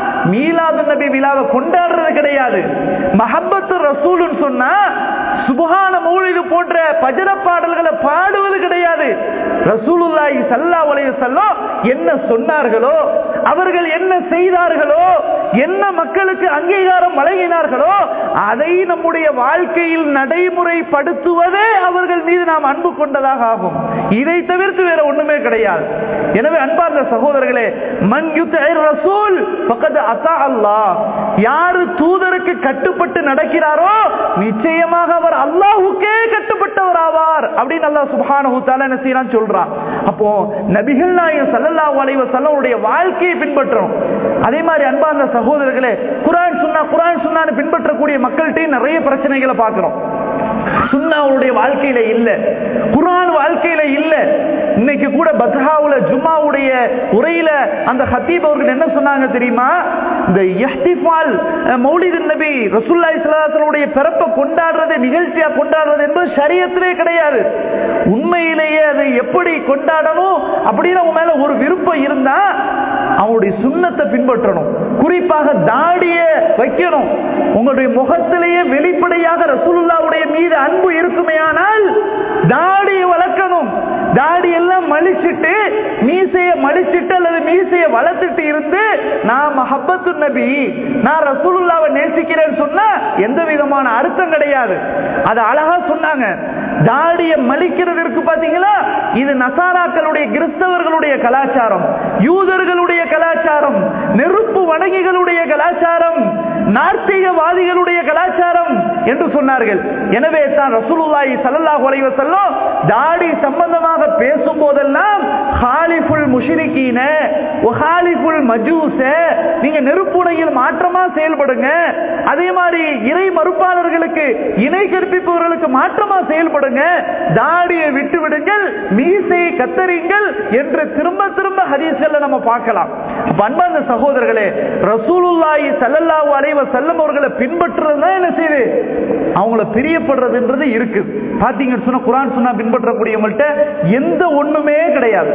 A: மீலாது நபி விழாவை கொண்டாடுறது கிடையாது மஹப்பத்து ரசூல்னு சொன்னா சுபஹான மௌலிது போன்ற பஜர பாடல்களை பாடுவது கிடையாது ரசூலுல்லாஹி ஸல்லல்லாஹு அலைஹி வஸல்லம் என்ன சொன்னார்களோ அவர்கள் என்ன செய்தார்களோ என்ன மக்களுக்கு அங்கீகாரம் வழங்கினார்களோ அதை நம்முடைய வாழ்க்கையில் நடைமுறைப்படுத்துவதே அவர்கள் மீது நாம் அன்பு கொண்டதாக ஆகும் இதை தவிர்த்து வேற ஒண்ணுமே கிடையாது எனவே அன்பார்ந்த சகோதரர்களே மன் யுத்தர் ரசூல் பக்கத்து அத்தா அல்லாஹ் யாரு தூதருக்கு கட்டுப்பட்டு நடக்கிறாரோ நிச்சயமாக அவர் அல்லாஹுக்கே கட்டுப்பட்டவர் ஆவார் அப்படின்னு அல்லாஹ் சுப்ஹானஹு தஆலா என்ன செய்யறான் சொல்றான் அப்போ நபிகள் நாயகம் ஸல்லல்லாஹு அலைஹி வஸல்லமுடைய வாழ்க்கையை பின்பற்றணும் அதே மாதிரி அன்பார்ந்த சகோதரர்களே குர்ஆன் சுன்னா குர்ஆன் சுன்னான்னு பின்பற்றக்கூடிய மக்கள்கிட்ட நிறைய பிரச்சனைகளை பார்க்கிறோம் சுன்னா அவருடைய வாழ்க்கையில இல்ல குர்ஆன் வாழ்க்கையில இல்ல இன்னைக்கு கூட பத்ஹாவுல ஜும்மாவுடைய உரையில அந்த ஹத்தீப் அவர்கள் என்ன சொன்னாங்க தெரியுமா இந்த இஹ்திஃபால் மௌலிது நபி ரசூலுல்லாஹி ஸல்லல்லாஹு அலைஹி வஸல்லம் உடைய பிறப்பை கொண்டாடுறது நிகழ்ச்சியா கொண்டாடுறது என்பது ஷரியத்திலே கிடையாது உண்மையிலேயே அதை எப்படி கொண்டாடணும் அப்படின்னு அவன் மேல ஒரு விருப்பம் இருந்தா அவனுடைய சுண்ணத்தை பின்பற்றணும் குறிப்பாக தாடிய வைக்கணும் உங்களுடைய முகத்திலேயே வெளிப்படையாக ரசூலுல்லாவுடைய மீது அன்பு இருக்குமேயானால் தாடியை வளர்க்கணும் தாடி எல்லாம் மலிச்சிட்டு மீசைய மலிச்சிட்டு அல்லது மீசைய வளர்த்துட்டு இருந்து நான் மஹப்பத்து நபி நான் ரசூலுல்லாவை நேசிக்கிறேன்னு சொன்னா எந்த விதமான அர்த்தம் கிடையாது அது அழகா சொன்னாங்க தாடிய மலிக்கிறது இருக்கு பாத்தீங்களா இது நசாராக்களுடைய கிறிஸ்தவர்களுடைய கலாச்சாரம் யூதர்களுடைய கலாச்சாரம் நெருப்பு வணங்கிகளுடைய கலாச்சாரம் நார்த்திகவாதிகளுடைய கலாச்சாரம் என்று சொன்னார்கள் எனவே தான் ரசூலுல்லாஹி ஸல்லல்லாஹு அலைஹி வஸல்லம் தாடி சம்பந்தமாக பேசும் போதெல்லாம் ஹாலிஃபுல் முஷ்ரிகீன வஹாலிஃபுல் மஜூஸ நீங்க நெருப்புடையில் மாற்றமா செயல்படுங்க அதே மாதிரி இறை மறுப்பாளர்களுக்கு இணை கற்பிப்பவர்களுக்கு மாற்றமா செயல்படுங்க தாடியை விட்டு விடுங்கள் மீசையை கத்தரிங்கள் என்று திரும்ப திரும்ப ஹதீஸ்ல நம்ம பார்க்கலாம் அப்ப அன்பார்ந்த சகோதரர்களே ரசூலுல்லாஹி ஸல்லல்லாஹு அலைஹி வஸல்லம் அவர்களை பின்பற்றுறது தான் என்ன செய்யுது அவங்கள பிரியப்படுறதுன்றது இருக்கு பாத்தீங்கன்னு சொன்னா குரான் சொன்னா பின்பற்றக்கூடியவங்கள்ட்ட எந்த ஒண்ணுமே கிடையாது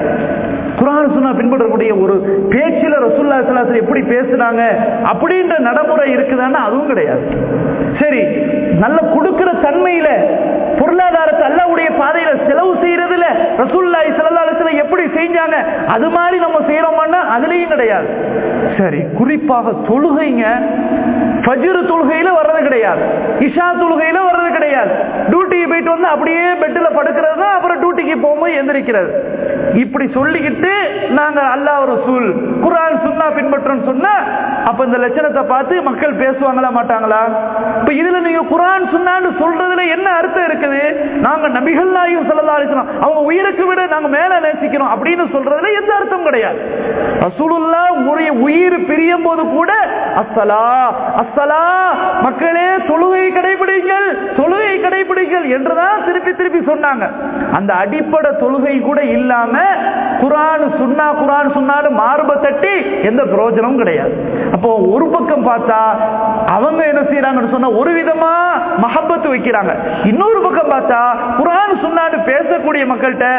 A: குரான் சொன்னா பின்பற்றக்கூடிய ஒரு பேச்சில ரசூல்லா சலாசல் எப்படி பேசுனாங்க அப்படின்ற நடைமுறை இருக்குதான்னு அதுவும் கிடையாது சரி நல்ல கொடுக்கிற தன்மையில பொருளாதாரத்தை அல்லாவுடைய பாதையில செலவு செய்யறதுல ரசூல்லாய் செலவாலத்துல எப்படி செஞ்சாங்க அது மாதிரி நம்ம செய்யறோம்னா அதுலயும் கிடையாது சரி குறிப்பாக தொழுகைங்க ஃபஜ்ர் தொழுகையில வர்றது கிடையாது இஷா தொழுகையில வர்றது கிடையாது டியூட்டிக்கு போயிட்டு வந்து அப்படியே பெட்டில் படுக்கிறது தான் அப்புறம் டியூட்டிக்கு போகும்போது எந்திரிக்கிறது இப்படி சொல்லிக்கிட்டு நாங்க அல்லாஹ் ரசூல் குரான் சுன்னா பின்பற்றோம் சொன்னா அப்ப இந்த லட்சணத்தை பார்த்து மக்கள் பேசுவாங்களா மாட்டாங்களா இப்ப இதுல நீங்க குரான் சுன்னான்னு சொல்றதுல என்ன அர்த்தம் இருக்குது நாங்க நபிகள் நாயும் சொல்லலாம் அவங்க உயிருக்கு விட நாங்க மேல நேசிக்கிறோம் அப்படின்னு சொல்றதுல எந்த அர்த்தம் கிடையாது ரசூலுல்லா உரிய உயிர் பிரியும் போது கூட அஸ்ஸலா அஸ்ஸலா மக்களே தொழுகை கடைபிடிங்கள் தொழுகை கடைபிடிங்கள் என்றுதான் திருப்பி திருப்பி சொன்னாங்க அந்த அடிப்படை தொழுகை கூட இல்லாம குரான் சுன்னா குரான் சொன்னாலும் மார்ப தட்டி எந்த பிரயோஜனமும் கிடையாது அப்போ ஒரு பக்கம் பார்த்தா அவங்க என்ன செய்யறாங்கன்னு சொன்னா ஒரு விதமா மஹப்பத்து வைக்கிறாங்க இன்னொரு பக்கம் பார்த்தா குரான் சுன்னான்னு பேசக்கூடிய மக்கள்கிட்ட குரான்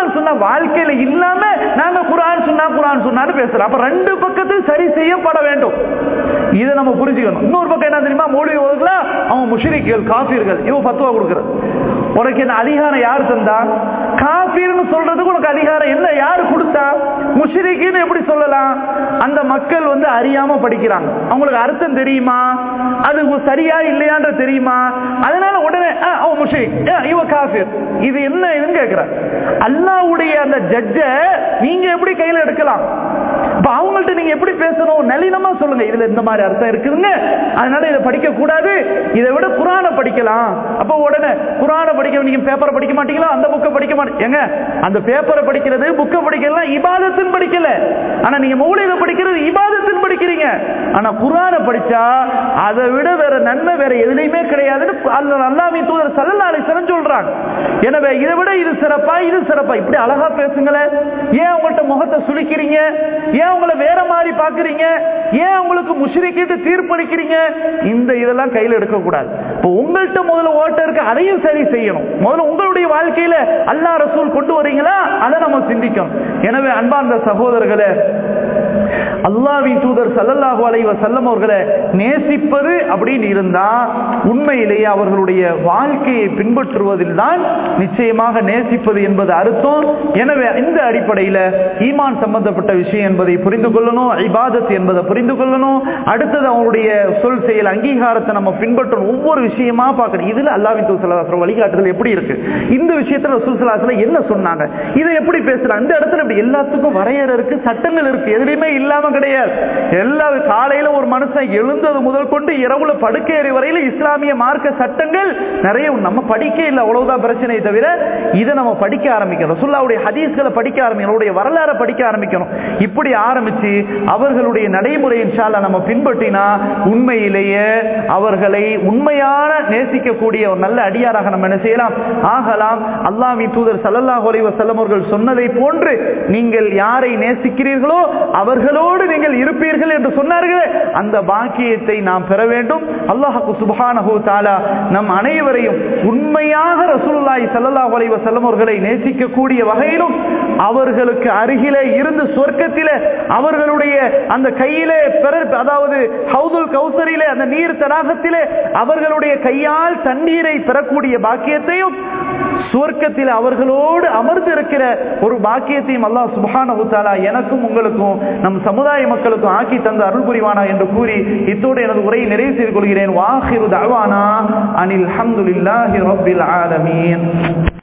A: குரான் சொன்னா வாழ்க்கையில இல்லாம நாங்க குரான் சொன்னா குரான் சொன்னான்னு பேசுறோம் அப்ப ரெண்டு பக்கத்தையும் சரி செய்யப்பட வேண்டும் இதை நம்ம புரிஞ்சுக்கணும் இன்னொரு பக்கம் என்ன தெரியுமா மௌலிக ஓதுக்கலாம் அவன் முஷரிக்குகள் காஃபிர்கள் இவன் பத்துவா கொடுக்கறது உனக்கு என்ன அதிகாரம் யார் தந்தா காஃபீர்னு சொல்றதுக்கு உனக்கு அதிகாரம் என்ன யாரு கொடுத்தா முஷரிக்குன்னு எப்படி சொல்லலாம் அந்த மக்கள் வந்து அறியாம படிக்கிறாங்க அவங்களுக்கு அர்த்தம் தெரியுமா அது சரியா இல்லையான்ற தெரியுமா அதனால உடனே "ஆ, அவன் முஷரிக் ஆ, இவ காஃபிர் இது என்ன இதுன்னு கேட்கிறார் அல்லாவுடைய அந்த ஜட்ஜ நீங்க எப்படி கையில எடுக்கலாம் அப்ப அவங்கள்ட்ட நீங்க எப்படி பேசணும் நளினமா சொல்லுங்க இதுல இந்த மாதிரி அர்த்தம் இருக்குதுங்க அதனால இதை படிக்க கூடாது இதை விட குரான படிக்கலாம் அப்ப உடனே குரான படிக்க நீங்க பேப்பரை படிக்க மாட்டீங்களா அந்த புக்கை படிக்க மாட்டீங்க ஏங்க அந்த பேப்பரை படிக்கிறது புக்கை படிக்கலாம் இபாதத்தின் படிக்கல ஆனா நீங்க மௌலிக படிக்கிறது இபாதத்தின் படிக்கிறீங்க ஆனா குரான படிச்சா அதை விட வேற நன்மை வேற எதுலையுமே கிடையாதுன்னு அல்ல- அல்லாஹ்வின் தூதர் சல்லல்லாஹு அலைஹி வஸல்லம் சொல்றாங்க எனவே இதை விட இது சிறப்பா இது சிறப்பா இப்படி அழகா பேசுங்களேன் ஏன் உங்கள்ட்ட முகத்தை சுளிக்கிறீங்க ஏன் உங்களை வேற மாதிரி பாக்குறீங்க ஏன் உங்களுக்கு முஷ்ரிக்கிட்டு தீர்ப்பளிக்கிறீங்க இந்த இதெல்லாம் கையில எடுக்க கூடாது இப்போ உங்கள்ட்ட முதல்ல ஓட்ட இருக்கு அதையும் சரி செய்யணும் முதல்ல உங்களுடைய வாழ்க்கையில அல்லாஹ் ரசூல் கொண்டு வரீங்களா அதை நம்ம சிந்திக்கணும் எனவே அன்பார்ந்த சகோதரர்களே அல்லாஹ்வின் தூதர் ஸல்லல்லாஹு அலைஹி வஸல்லம் அவர்களை நேசிப்பது அப்படின்னு இருந்தா உண்மையிலேயே அவர்களுடைய வாழ்க்கையை பின்பற்றுவதில் தான் நிச்சயமாக நேசிப்பது என்பது அர்த்தம் எனவே இந்த அடிப்படையில் ஈமான் சம்பந்தப்பட்ட விஷயம் என்பதை புரிந்து கொள்ளணும் இபாதத் என்பதை புரிந்து கொள்ளணும் அடுத்தது அவங்களுடைய சொல் செயல் அங்கீகாரத்தை நம்ம பின்பற்றணும் ஒவ்வொரு விஷயமா பார்க்கணும் இதுல அல்லாஹ்வின் தூதர் ஸல்லல்லாஹு அலைஹி வஸல்லம் வழிகாட்டுதல் எப்படி இருக்கு இந்த விஷயத்துல ரசூல் ஸல்லல்லாஹு அலைஹி வஸல்லம் என்ன சொன்னாங்க இதை எப்படி பேசலாம் இந்த இடத்துல இப்படி எல்லாத்துக்கும் வரையறை இருக்கு சட்டங்கள் இருக்கு எதுலையுமே இல்லாம கிடையாது எல்லா காலையில ஒரு மனுஷன் எழுந்தது முதல் கொண்டு இரவுல படுக்கையறை வரையில இஸ்லாமிய மார்க்க சட்டங்கள் நிறைய உண்டு. நம்ம படிக்க இல்லை அவ்வளவுதான் பிரச்சனையை தவிர இதை நம்ம படிக்க ஆரம்பிக்கணும் ரசூல்லாவுடைய ஹதீஸ்களை படிக்க ஆரம்பிக்கணும் அவருடைய வரலாறை படிக்க ஆரம்பிக்கணும் இப்படி ஆரம்பிச்சு அவர்களுடைய நடைமுறை இன்ஷால்லா நம்ம பின்பற்றினா உண்மையிலேயே அவர்களை உண்மையான நேசிக்கக்கூடிய ஒரு நல்ல அடியாராக நம்ம என்ன செய்யலாம் ஆகலாம் அல்லாஹ்வின் தூதர் ஸல்லல்லாஹு அலைஹி வஸல்லம் அவர்கள் சொன்னதை போன்று நீங்கள் யாரை நேசிக்கிறீர்களோ அவர்களோடு நீங்கள் இருப்பீர்கள் என்று சொன்னார்கள் அந்த பாக்கியத்தை நாம் பெற வேண்டும் அல்லாஹ்வு சுப்ஹானஹு தஆலா நம் அனைவரையும் உண்மையாக ரசூலுல்லாஹி ஸல்லல்லாஹு அலைஹி வஸல்லம் அவர்களை நேசிக்கக்கூடிய வகையிலும் அவர்களுக்கு அருகிலே இருந்து சொர்க்கத்திலே அவர்களுடைய அந்த கையிலே பெற அதாவது ஹவுதுல் கௌசரிலே அந்த நீர் தடாகத்திலே அவர்களுடைய கையால் தண்ணீரை பெறக்கூடிய பாக்கியத்தையும் சுவர்க்கத்தில் அவர்களோடு அமர்ந்து இருக்கிற ஒரு பாக்கியத்தையும் அல்லாஹ் சுப்ஹானஹு தஆலா எனக்கும் உங்களுக்கும் நம் சமுதாய மக்களுக்கும் ஆக்கி தந்த அருள் புரிவானா என்று கூறி இத்தோடு எனது உரையை நிறைவு செய்து கொள்கிறேன் வாஹிரு தஅவானா அனில் ஹம்துலில்லாஹி ரப்பில் ஆலமீன்